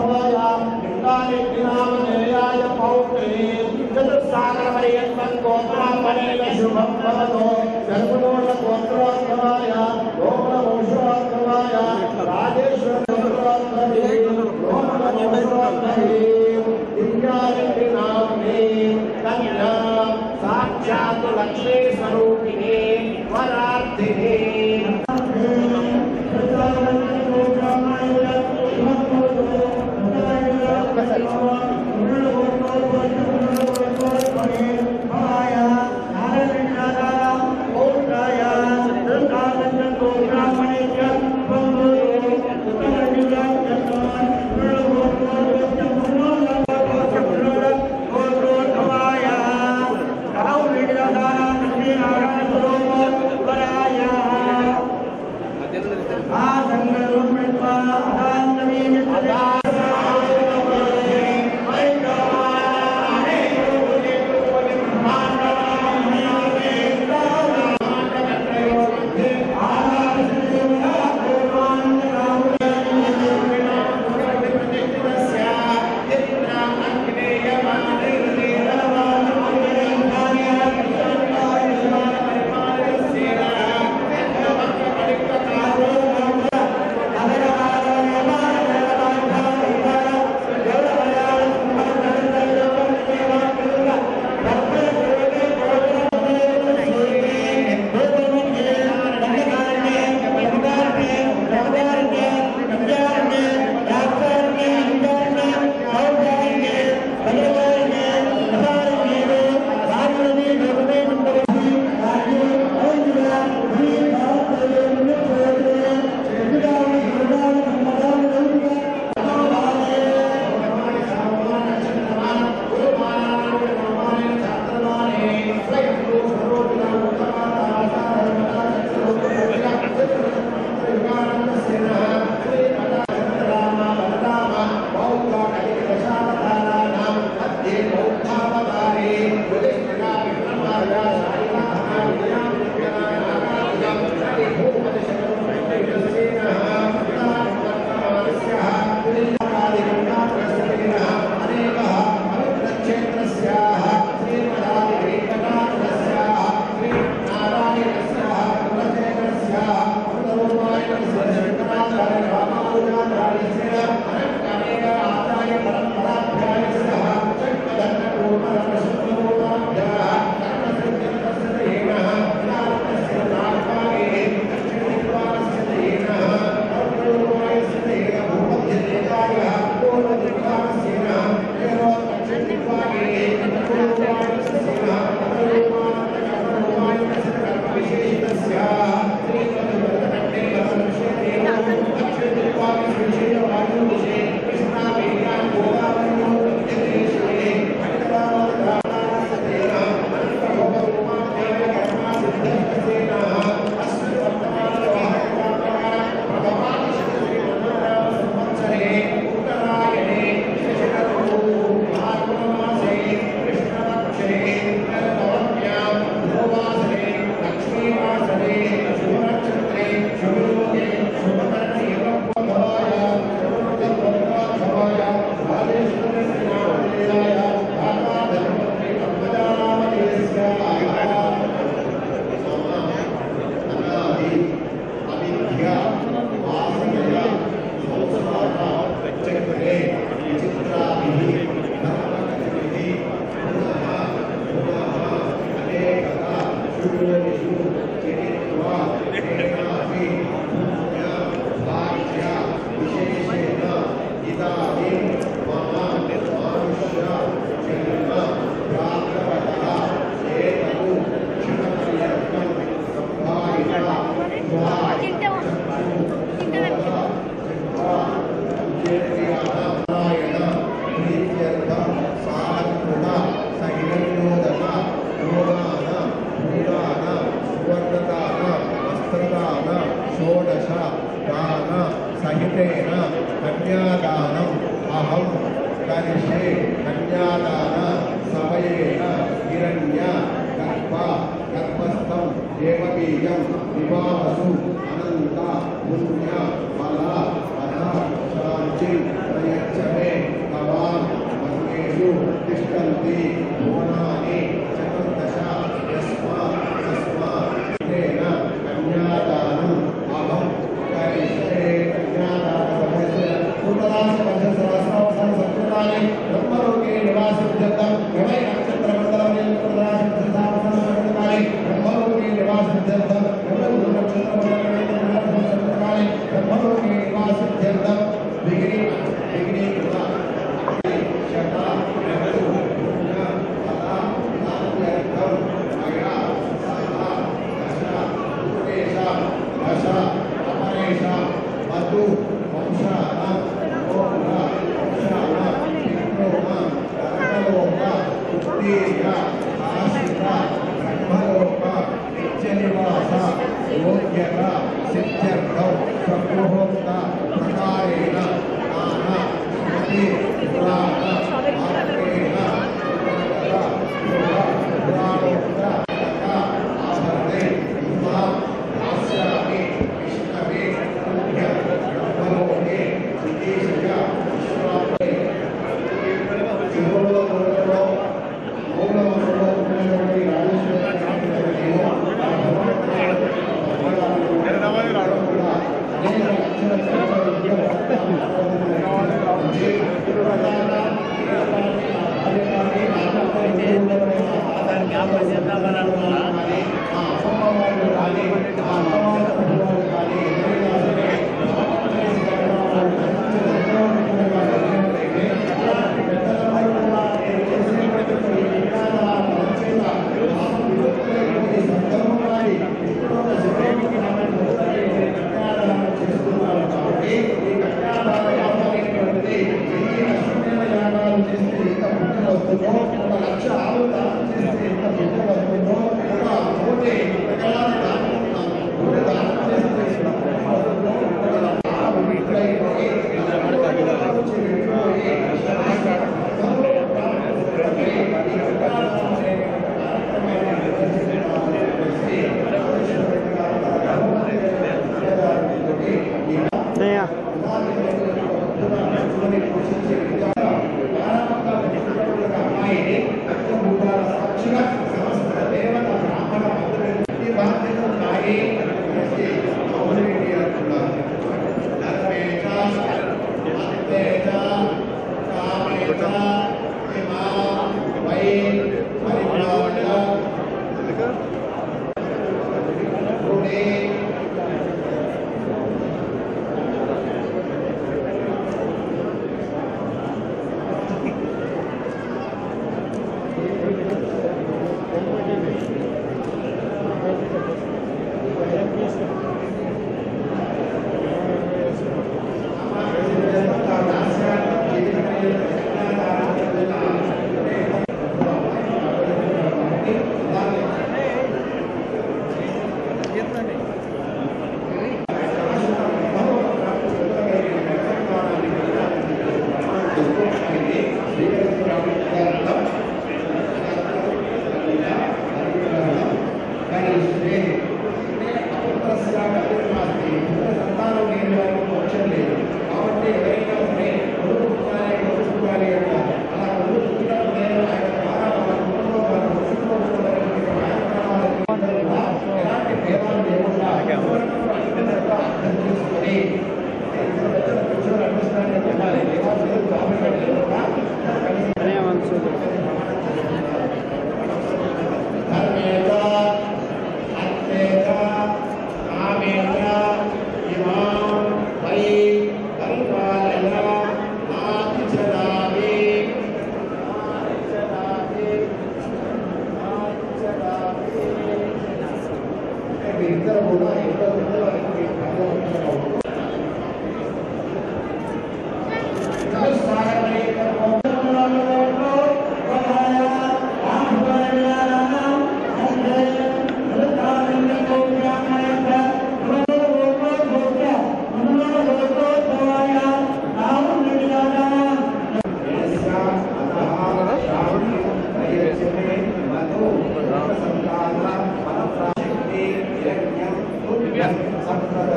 సాక్షాత్ లక్ష్మీ స్వరూపిణి వరార్థిని కలవు పుత్రేణ కన్యాదానం అహం కరిష్యే కన్యాదాన సమయేన హిరణ్య గర్భ గర్భస్థం దేవబీజం వివాహసు అనంత పుణ్య ఫల అధ శాంతి ప్రయచ్చమే భవాన్ మన్యేషు తిష్టంతి భువనాని చతుర్దశ యస్మా తస్మా తేన కన్యాదానం అహం కరిష్యే కన్యాదాన సమయస్య పూర్వదాస పంచసహస్రావసర సంస్కృతాని బ్రహ్మలోకే నివాసిద్యర్థం యమై నక్షత్ర మండలమే పూర్వదాస పంచసహస్రావసర బ్రహ్మలోకే నివాసిద్యర్థం యమై నక్షత్ర మండలమే సంస్కృతాని బ్రహ్మలోకే నివాసిద్యర్థం డిగ్రీ డిగ్రీ కృత శత యతు పుణ్య ఫల నాట్యర్థం అయా సహ దశ భూతేశ దశ అపరేష మధు వంశాన గోపుర వంశాన విక్రోమ రకలోక ఉత్తీర్య ఆశ్రిత బ్రహ్మలోక నిత్యనివాస యోగ్యత సిద్ధ్యర్థం సప్రోక్త ప్రకారేణ నానా స్మృతి పురాణ మార్గేణ పురాణోక్త ఆభరణే ఉమా దాస్యామి విష్ణవే పుణ్య బ్రహ్మలోకే విదేశయ విశ్వాపే శివులో మూలలో మూలలో ఉన్నటువంటి రాజేశ్వర చేస్తే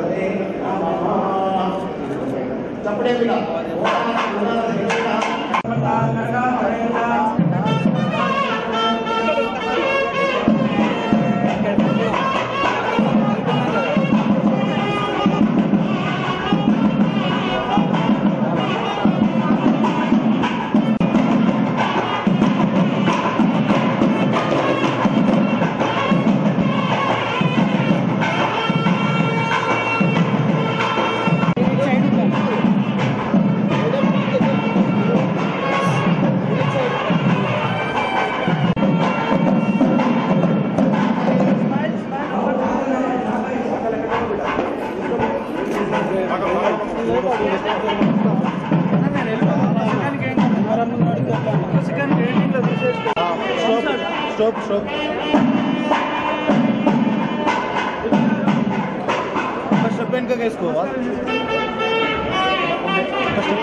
స్టాప్ స్టాప్ ఒక స్టెప్ వెనుక వేసుకోవా ఒక స్టెప్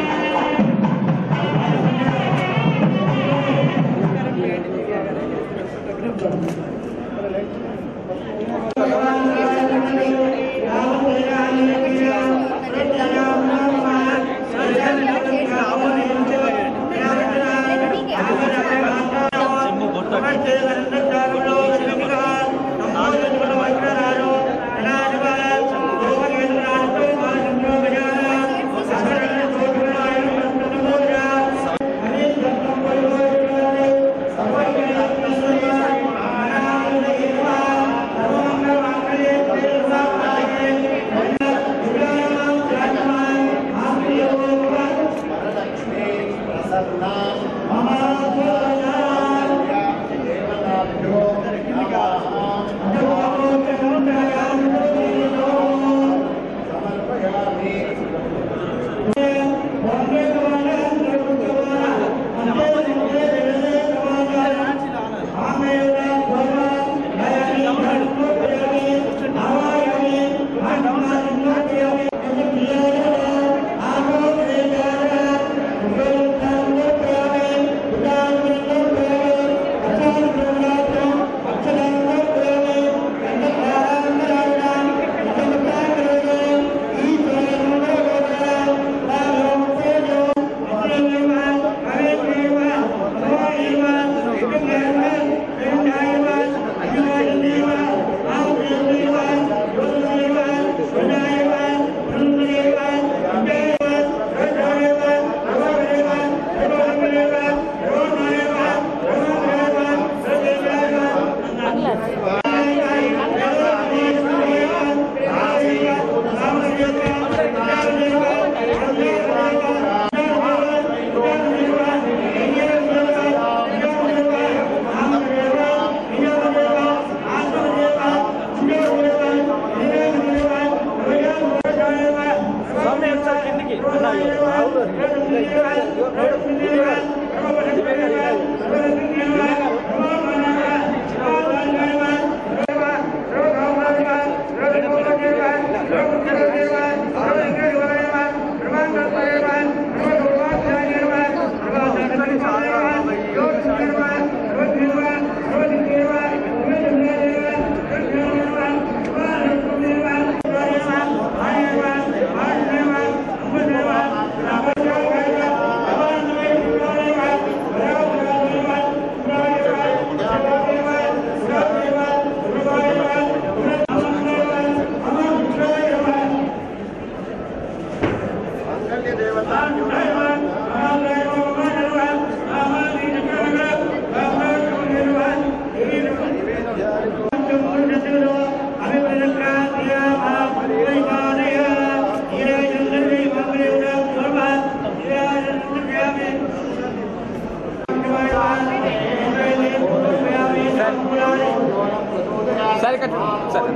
సరే కట్ సరే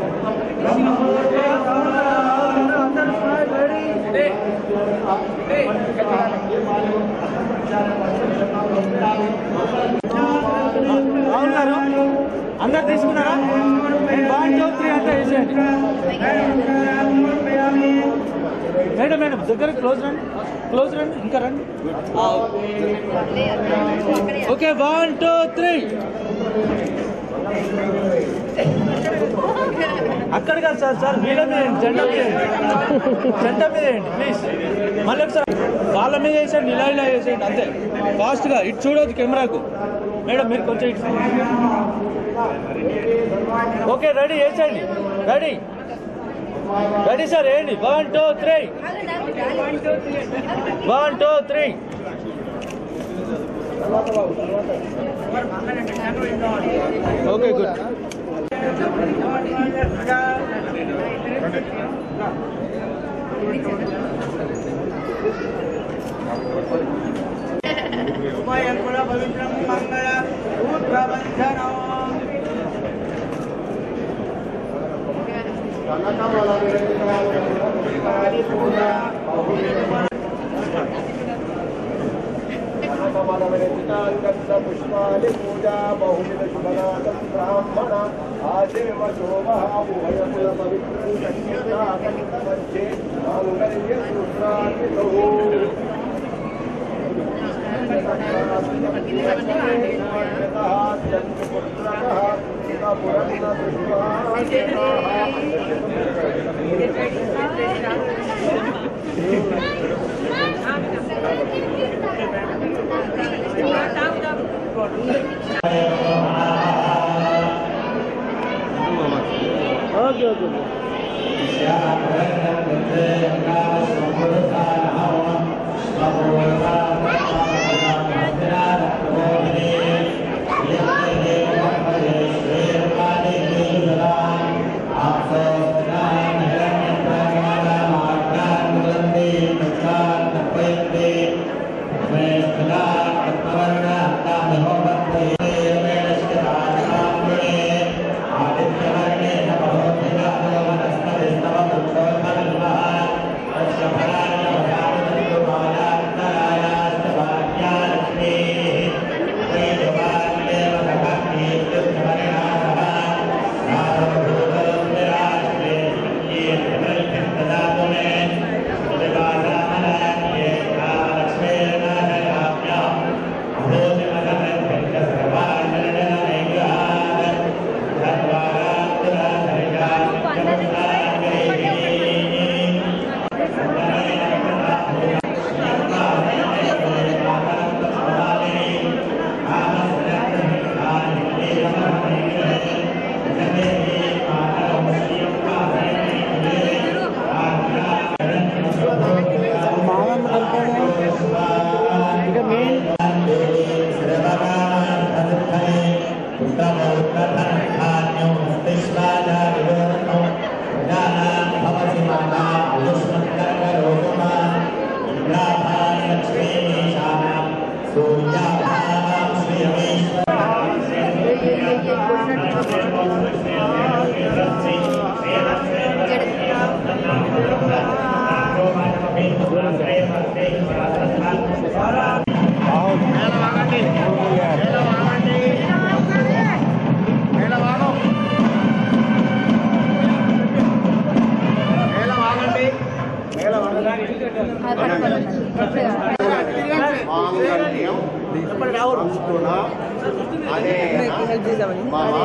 రాహుల్ గారు అందరు తీసుకున్నారా వన్ టూ త్రీ అంటే వేసేయండి మేడం మేడం దగ్గర క్లోజ్ రండి క్లోజ్ రండి ఇంకా రండి ఓకే వన్ టూ త్రీ అక్కడ కాదు సార్ సార్ వీళ్ళ మీద వేయండి, జెండా మీద వేయండి. జెండా మీద వేయండి ప్లీజ్ మళ్ళీ ఒకసారి వాళ్ళ మీద వేసేయండి ఇలా ఇలా వేసేయండి అంతే ఫాస్ట్గా ఇటు చూడొద్దు కెమెరాకు మేడం మీరు కొంచెం ఇటు ఓకే రెడీ వేసేయండి రెడీ రెడీ సార్ వేయండి one two three one two three okay good పుష్పాలి పూజా బహువిధ శుభనాథం బ్రాహ్మణ ఆశేవ శోభాభువయకుల పవిత్రం సంగీతాకంఠమధ్యే మాంగళ్య సూత్రాన్వితో ఓకే ఓకే ఇంకా మెయిన్ మాంగళ్యం సంస్కృత అనేన మమ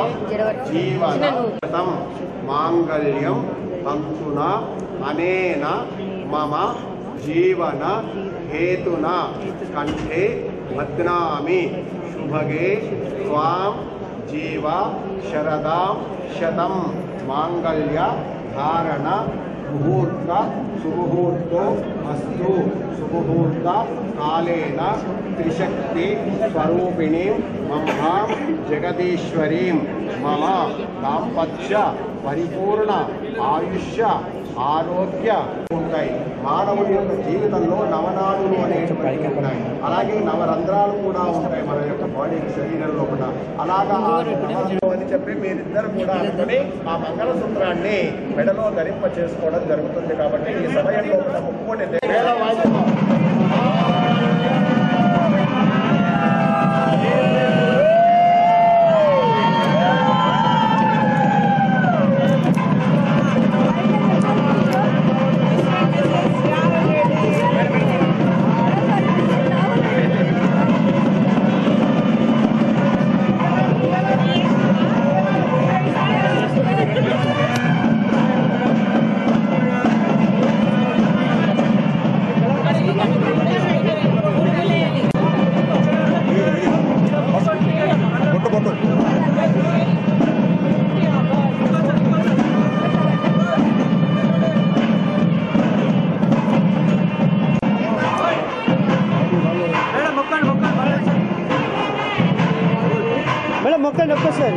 జీవనం మాంగళ్యం సంసున అనేన మమ జీవన హేతున కంఠే భద్నామి శుభగే త్వాం జీవ శరదాం శతం మాంగళ్య ధారణ ముహూర్త సుముహూర్తో అస్తు సుముహూర్త కాలేన త్రిశక్తి స్వరూపిణీం మమ్మాం జగదీశ్వరీం మమ దాంపత్య పరిపూర్ణ ఆయుష్య ఆరోగ్య ఉంటాయి మానవుడి యొక్క జీవితంలో నవనాడులు అనేటువంటి ఉంటాయి అలాగే నవరంధ్రాలు కూడా ఉంటాయి మన యొక్క బాడీకి శరీరంలో కూడా అలాగా ఆ నవరంధ్రం అని చెప్పి మీరిద్దరు కూడా అనుకుని ఆ మంగళసూత్రాన్ని మెడలో ధరింప చేసుకోవడం జరుగుతుంది కాబట్టి ఈ సమయంలో కూడా ముక్కోటి వేల వాయిద్యం Thank మేడం మొక్కండి ఒక్కసారి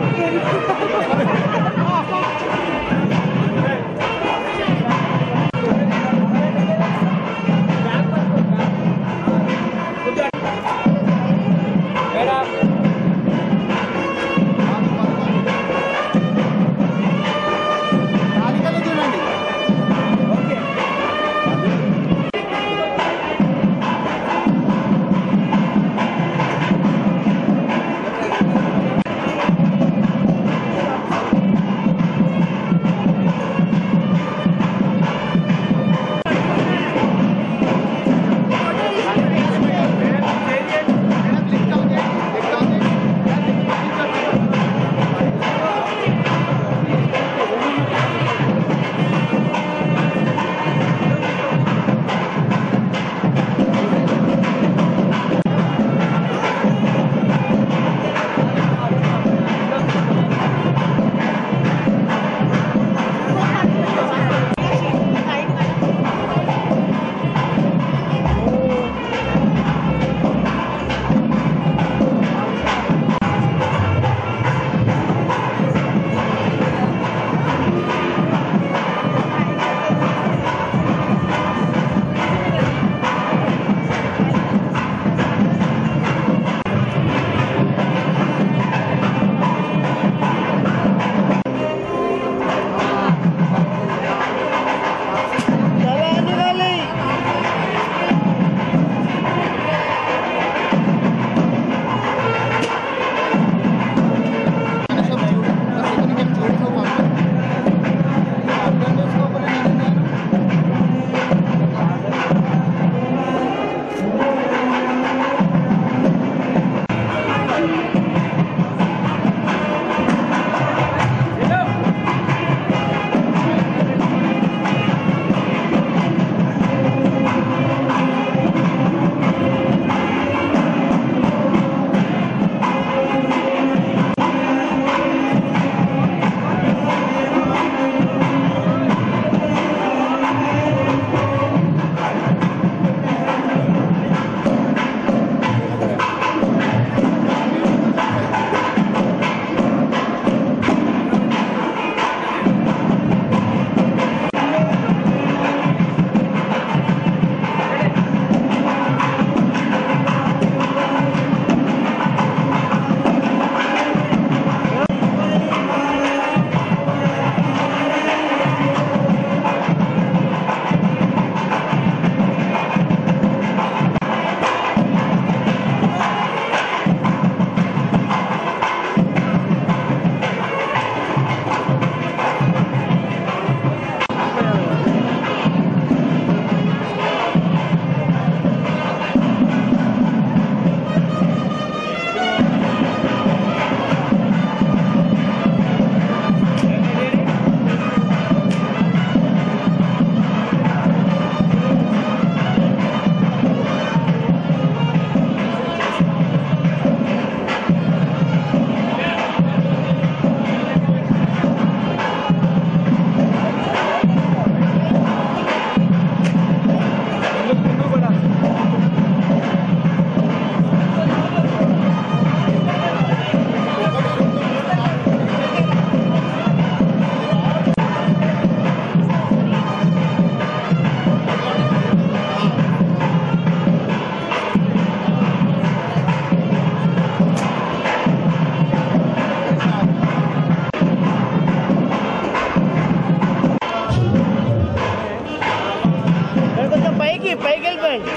కొంచెం పైకి పైకి వెళ్ళిపోయండి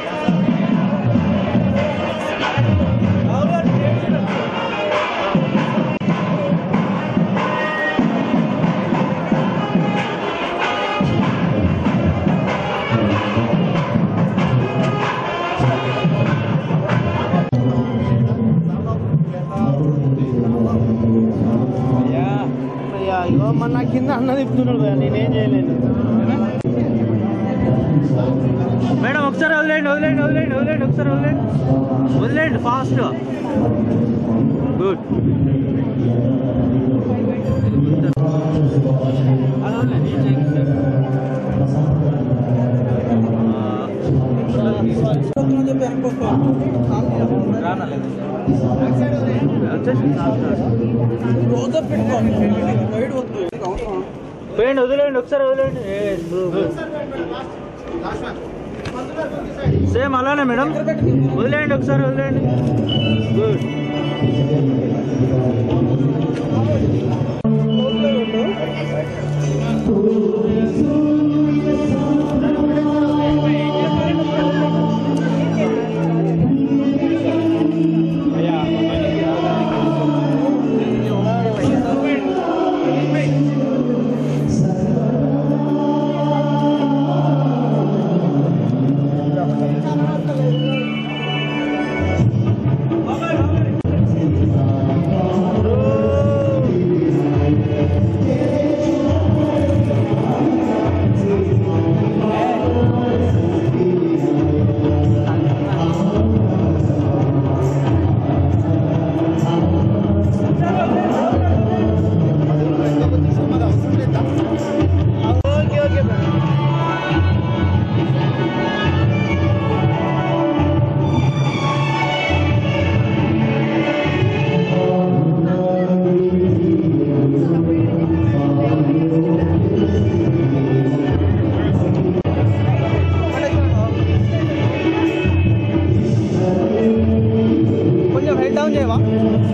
అయ్యా ఇగో మన కింద అన్న తిప్పుతున్నాడు భయ్యా, నేనేం చేయలేను మేడం ఒకసారి వదిలేండి వదిలేండి వదిలేండి వదిలేండి ఒకసారి వదిలేండి వదిలేండి ఫాస్ట్ గుడ్ వచ్చేసి పోయండి వదిలేండి ఒకసారి వదిలేండి సేమ్ అలానే మేడం వదిలేయండి ఒకసారి వదిలేయండి గుడ్ ఓకే ఓకే మేడం కొంచెం హెడ్ డౌన్ చేయవా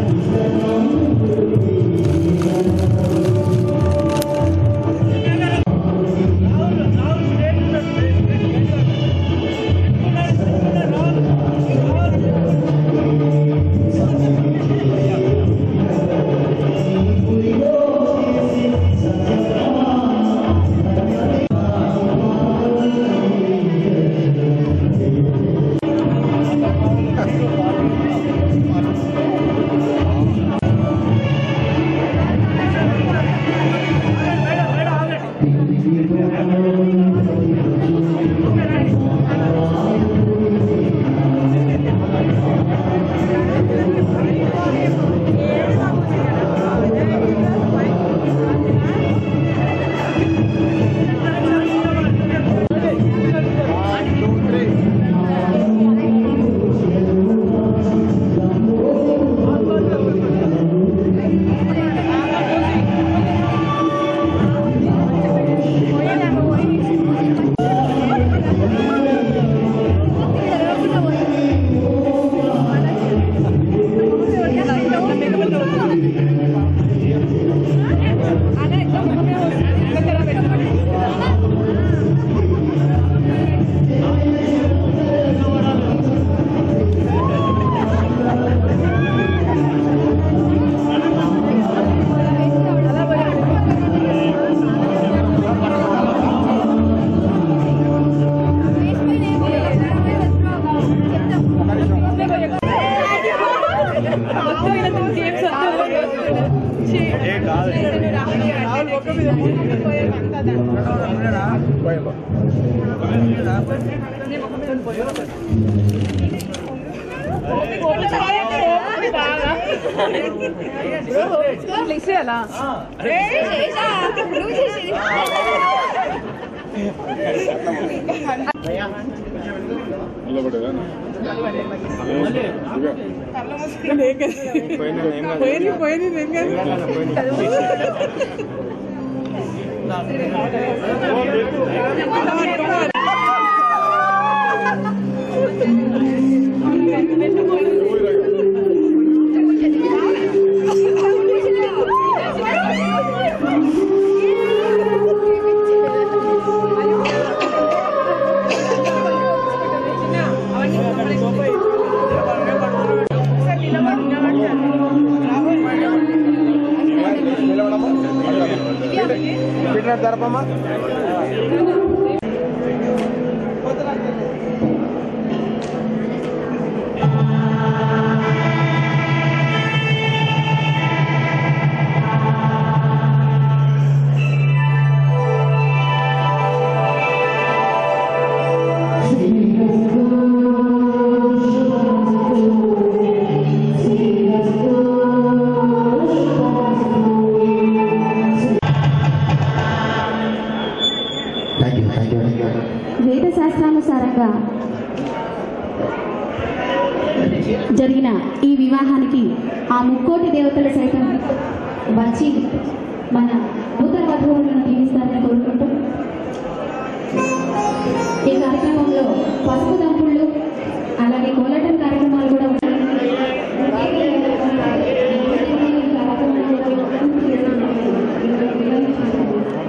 ఇసేయాలా పోయింది పోయింది ఫిట్నెస్ జరపమ్మా వేద శాస్త్రానుసారంగా జరిగిన ఈ వివాహానికి ఆ ముక్కోటి దేవతలు సైతం వచ్చి మన నూతన వధువులను దీవిస్తారని కోరుకుంటూ ఈ కార్యక్రమంలో పసుపు దంపుళ్ళు అలాగే కోలాటం కార్యక్రమాలు కూడా ఉన్నాయి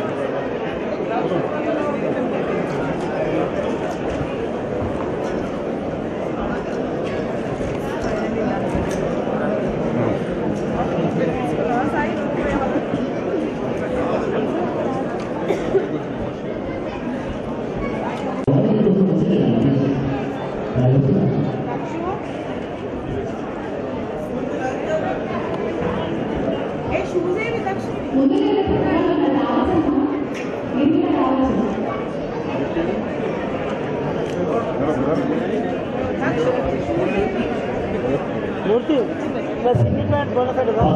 ఏ షూస్ ఏవి లక్ష్మి మూర్తి సింగిల్ ప్యాంట్ కొనకూడదా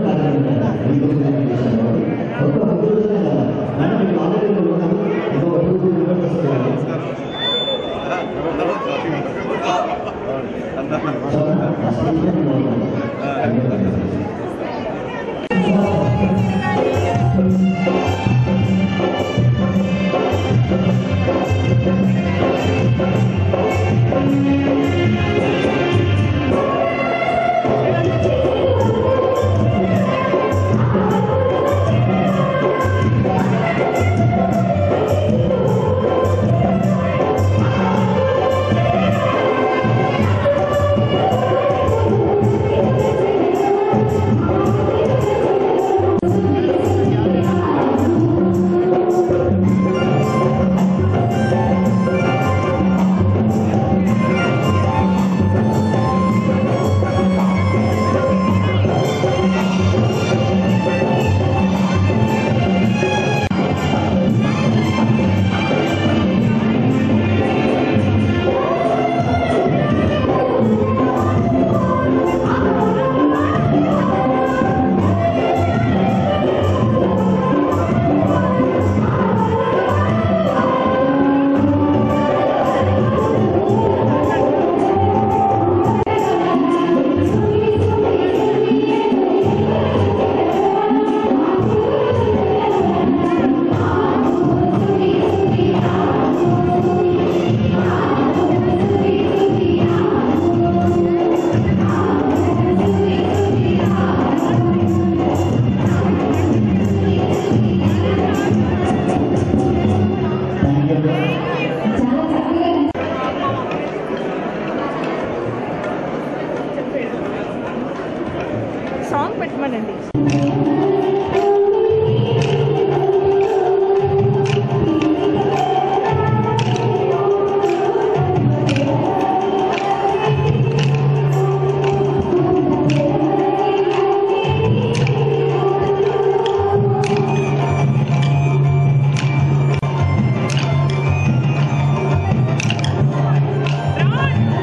సాంగ్ పెట్టమనండి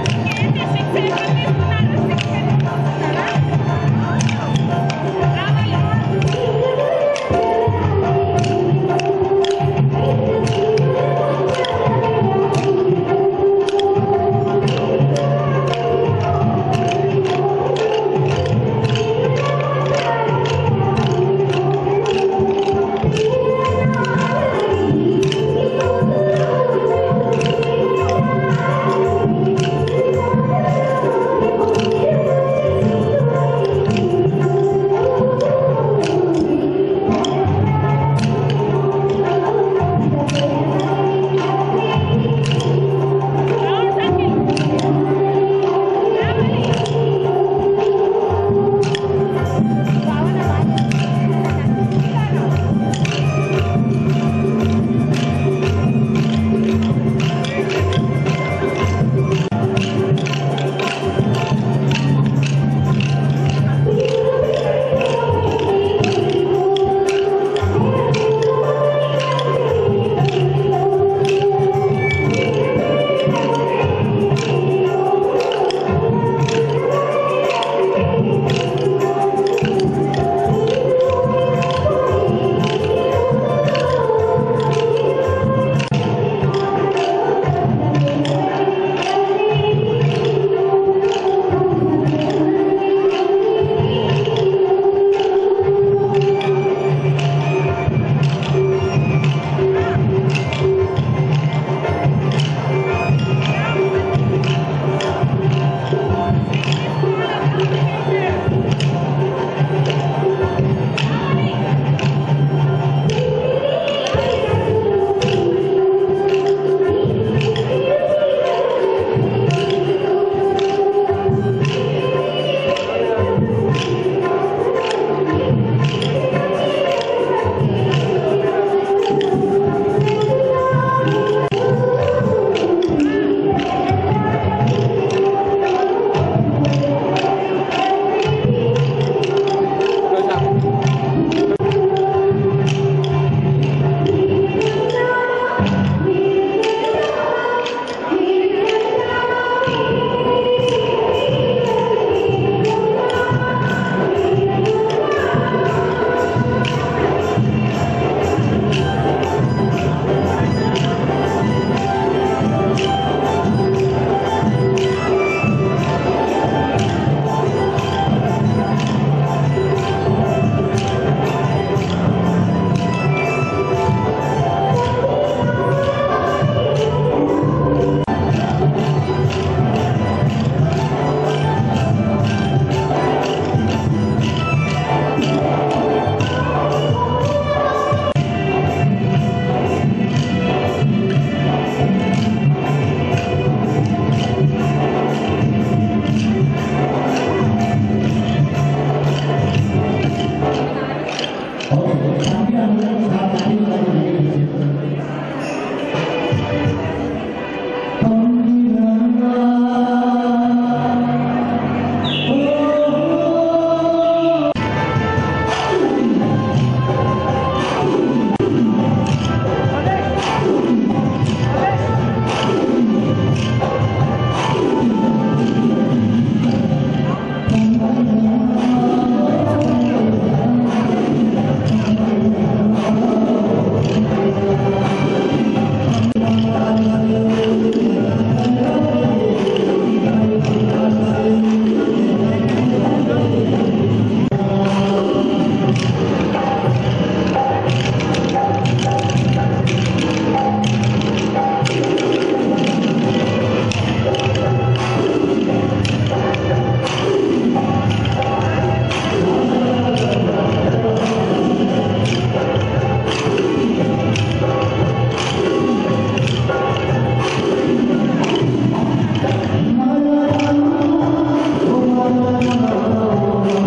రావాలి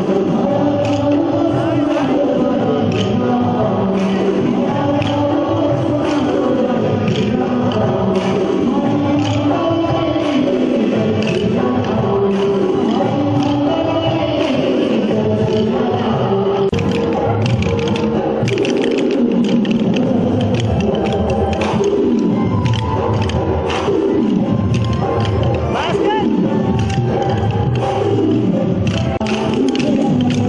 Basket!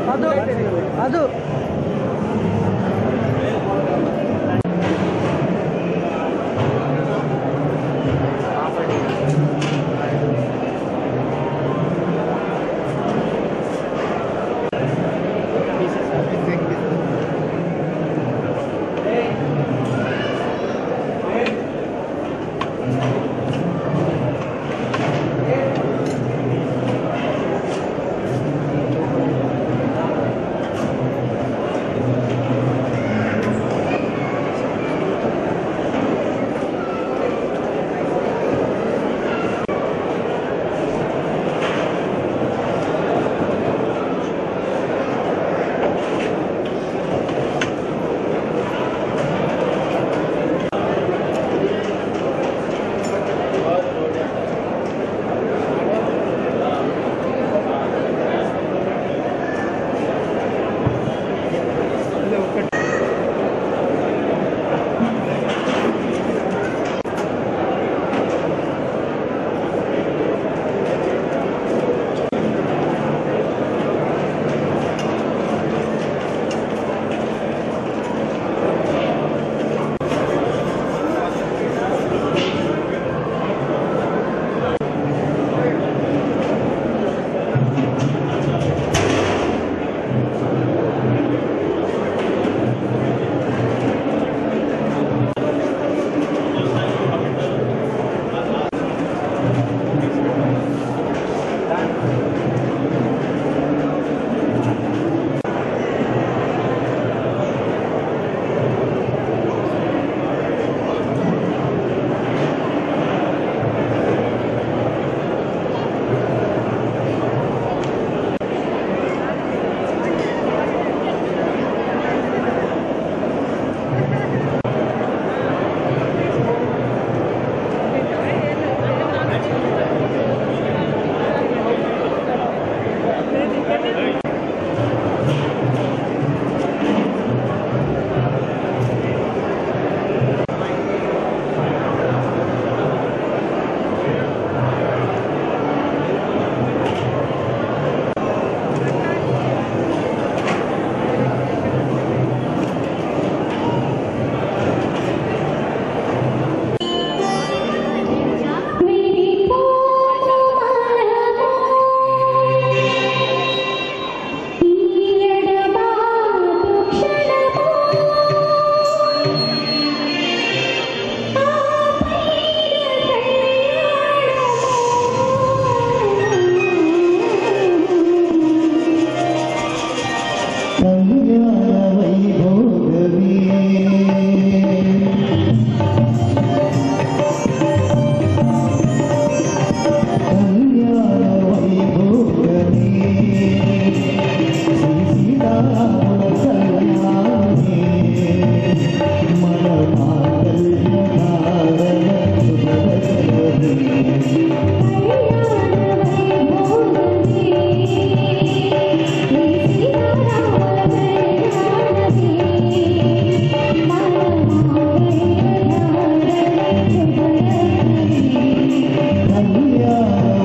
ಅದು ಅದು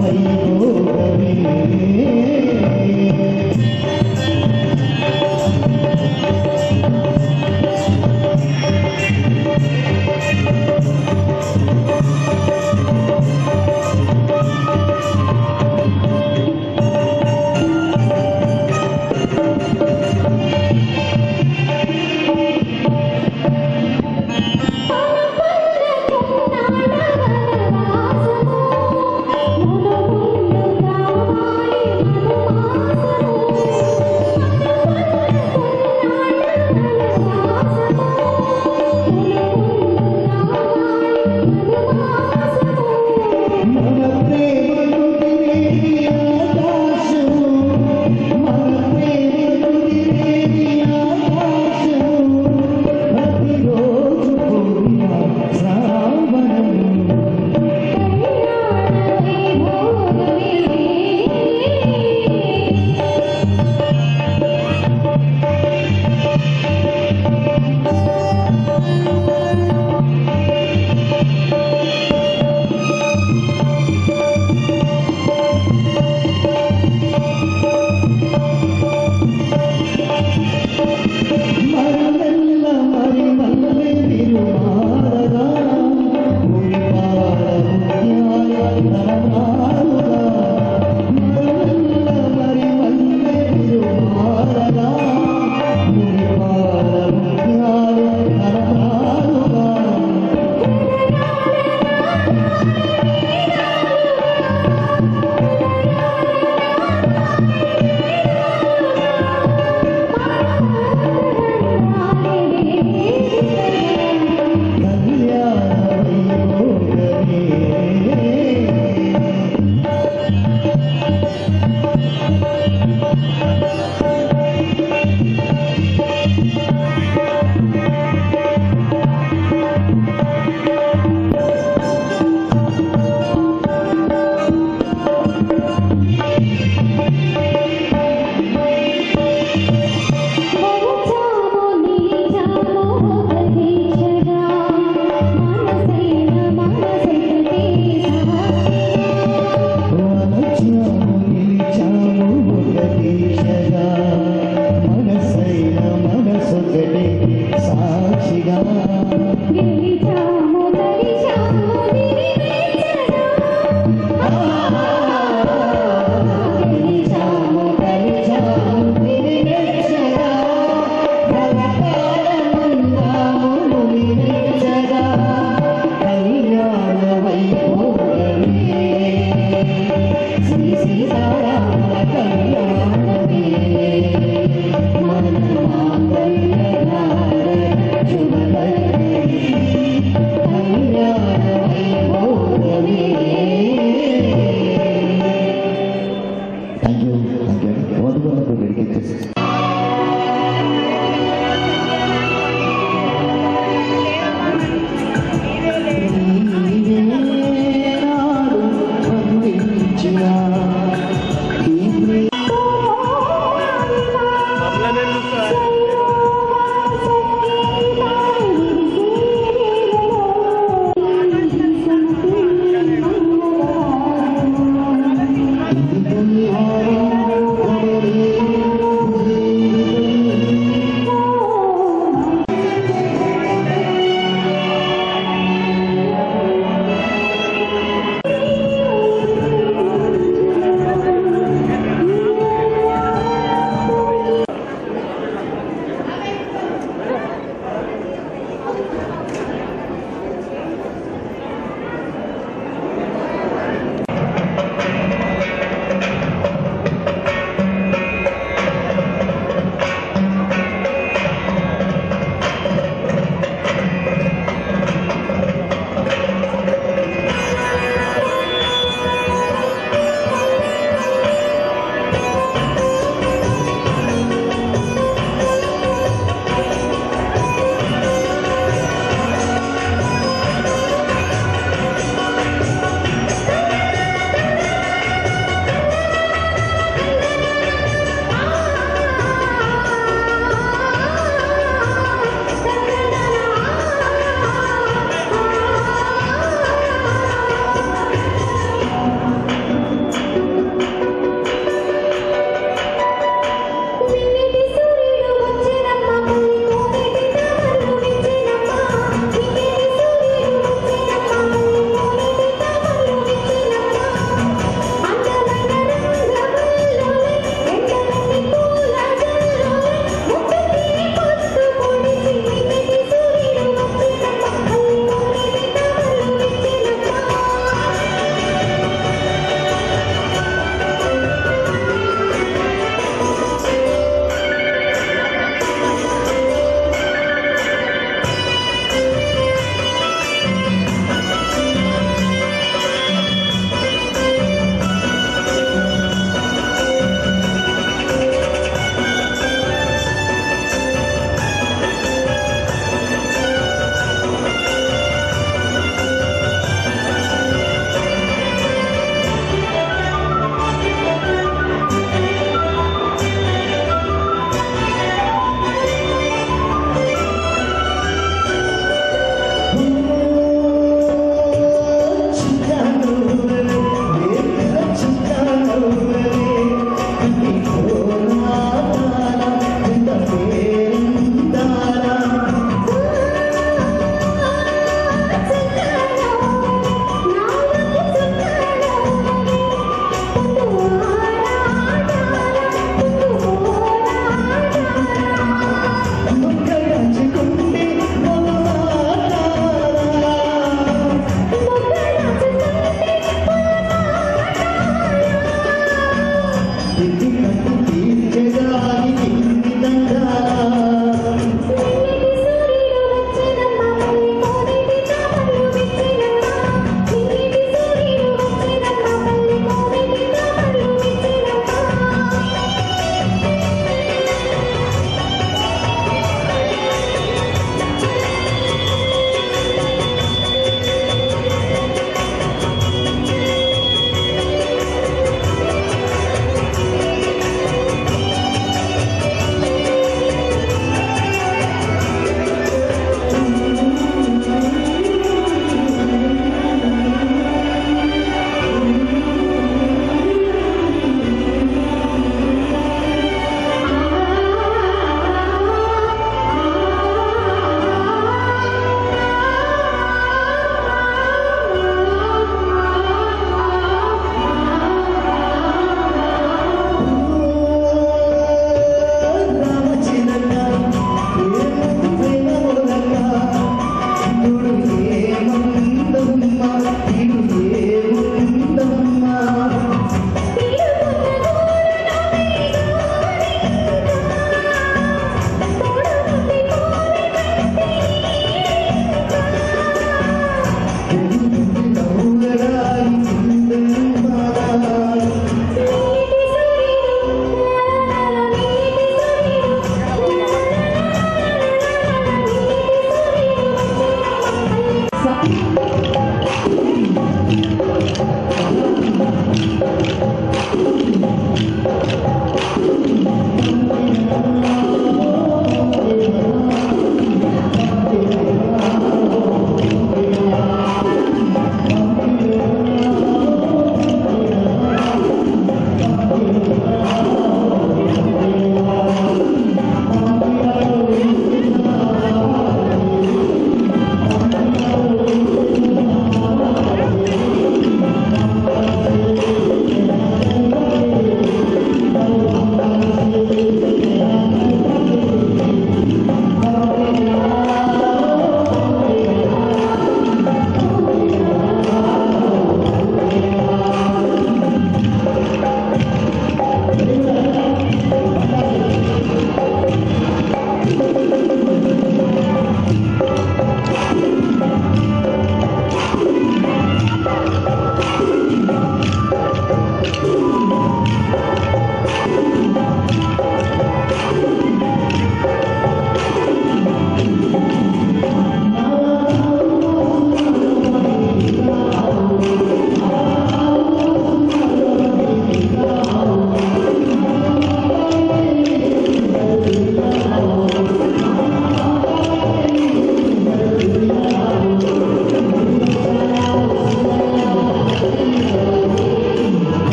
కళ్యాణ వైభోగమే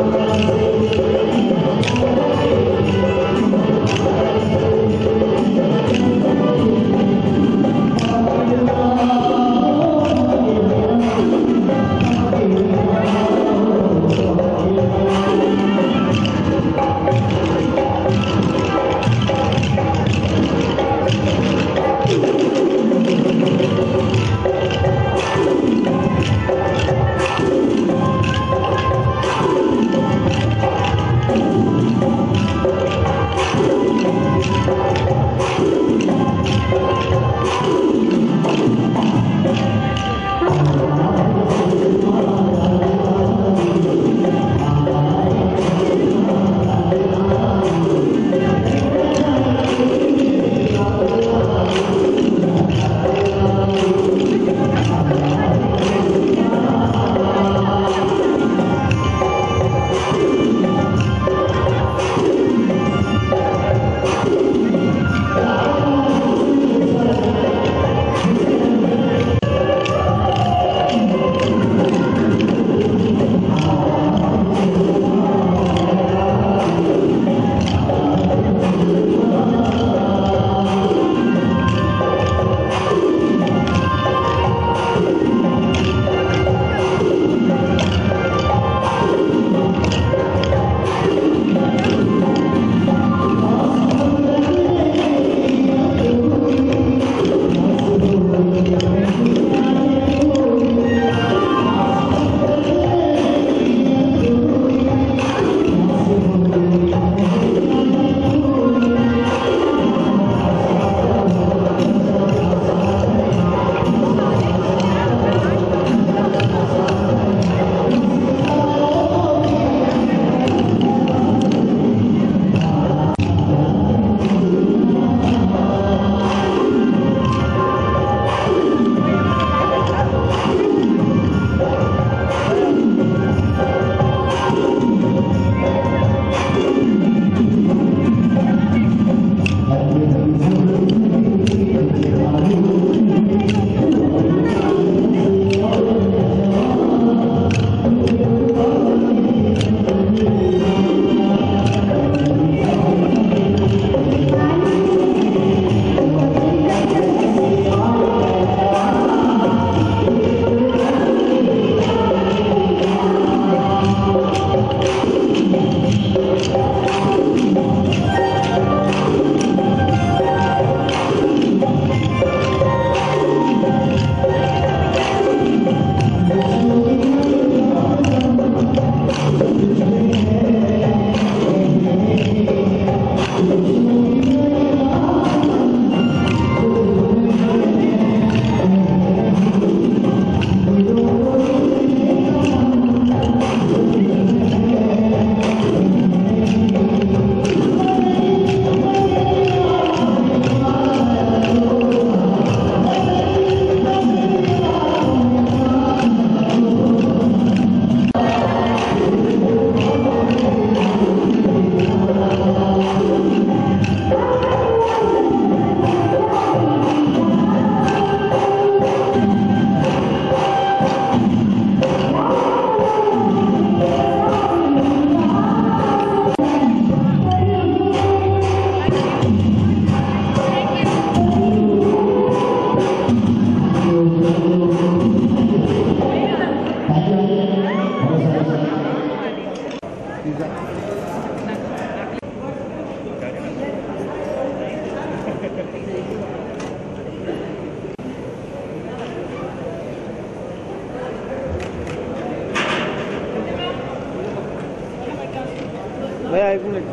भैया एक मिनट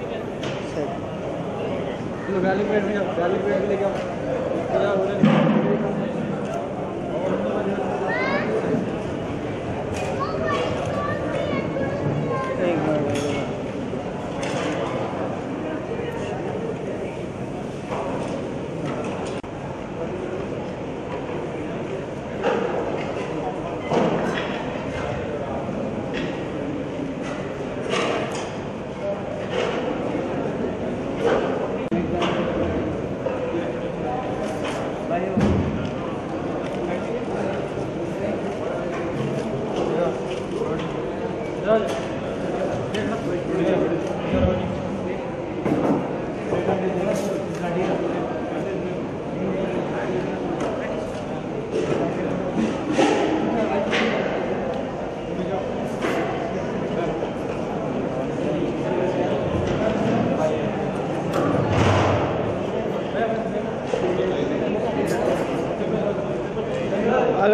गाली प्लेट में गाली प्लेट में लेके आओ एक मिनट भाई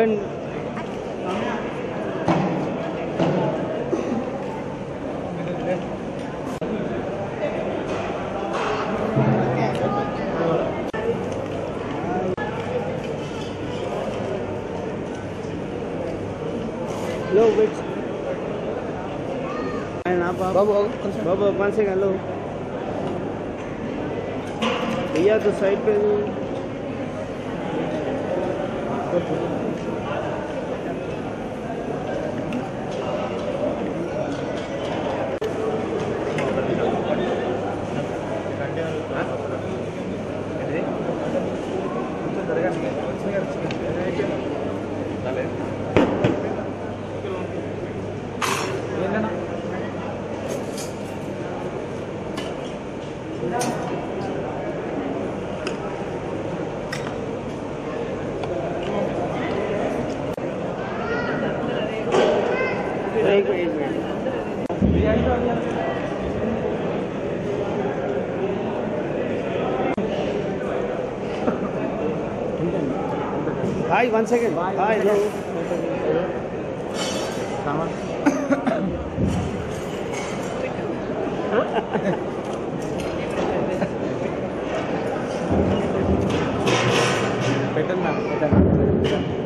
బండి लो वेट बाबू बाबू वन सेकंड लो भैया तो साइड पे एक मिनट एक minute hi one second hi hello పెట్టండి మ్యామ్ పెట్టండి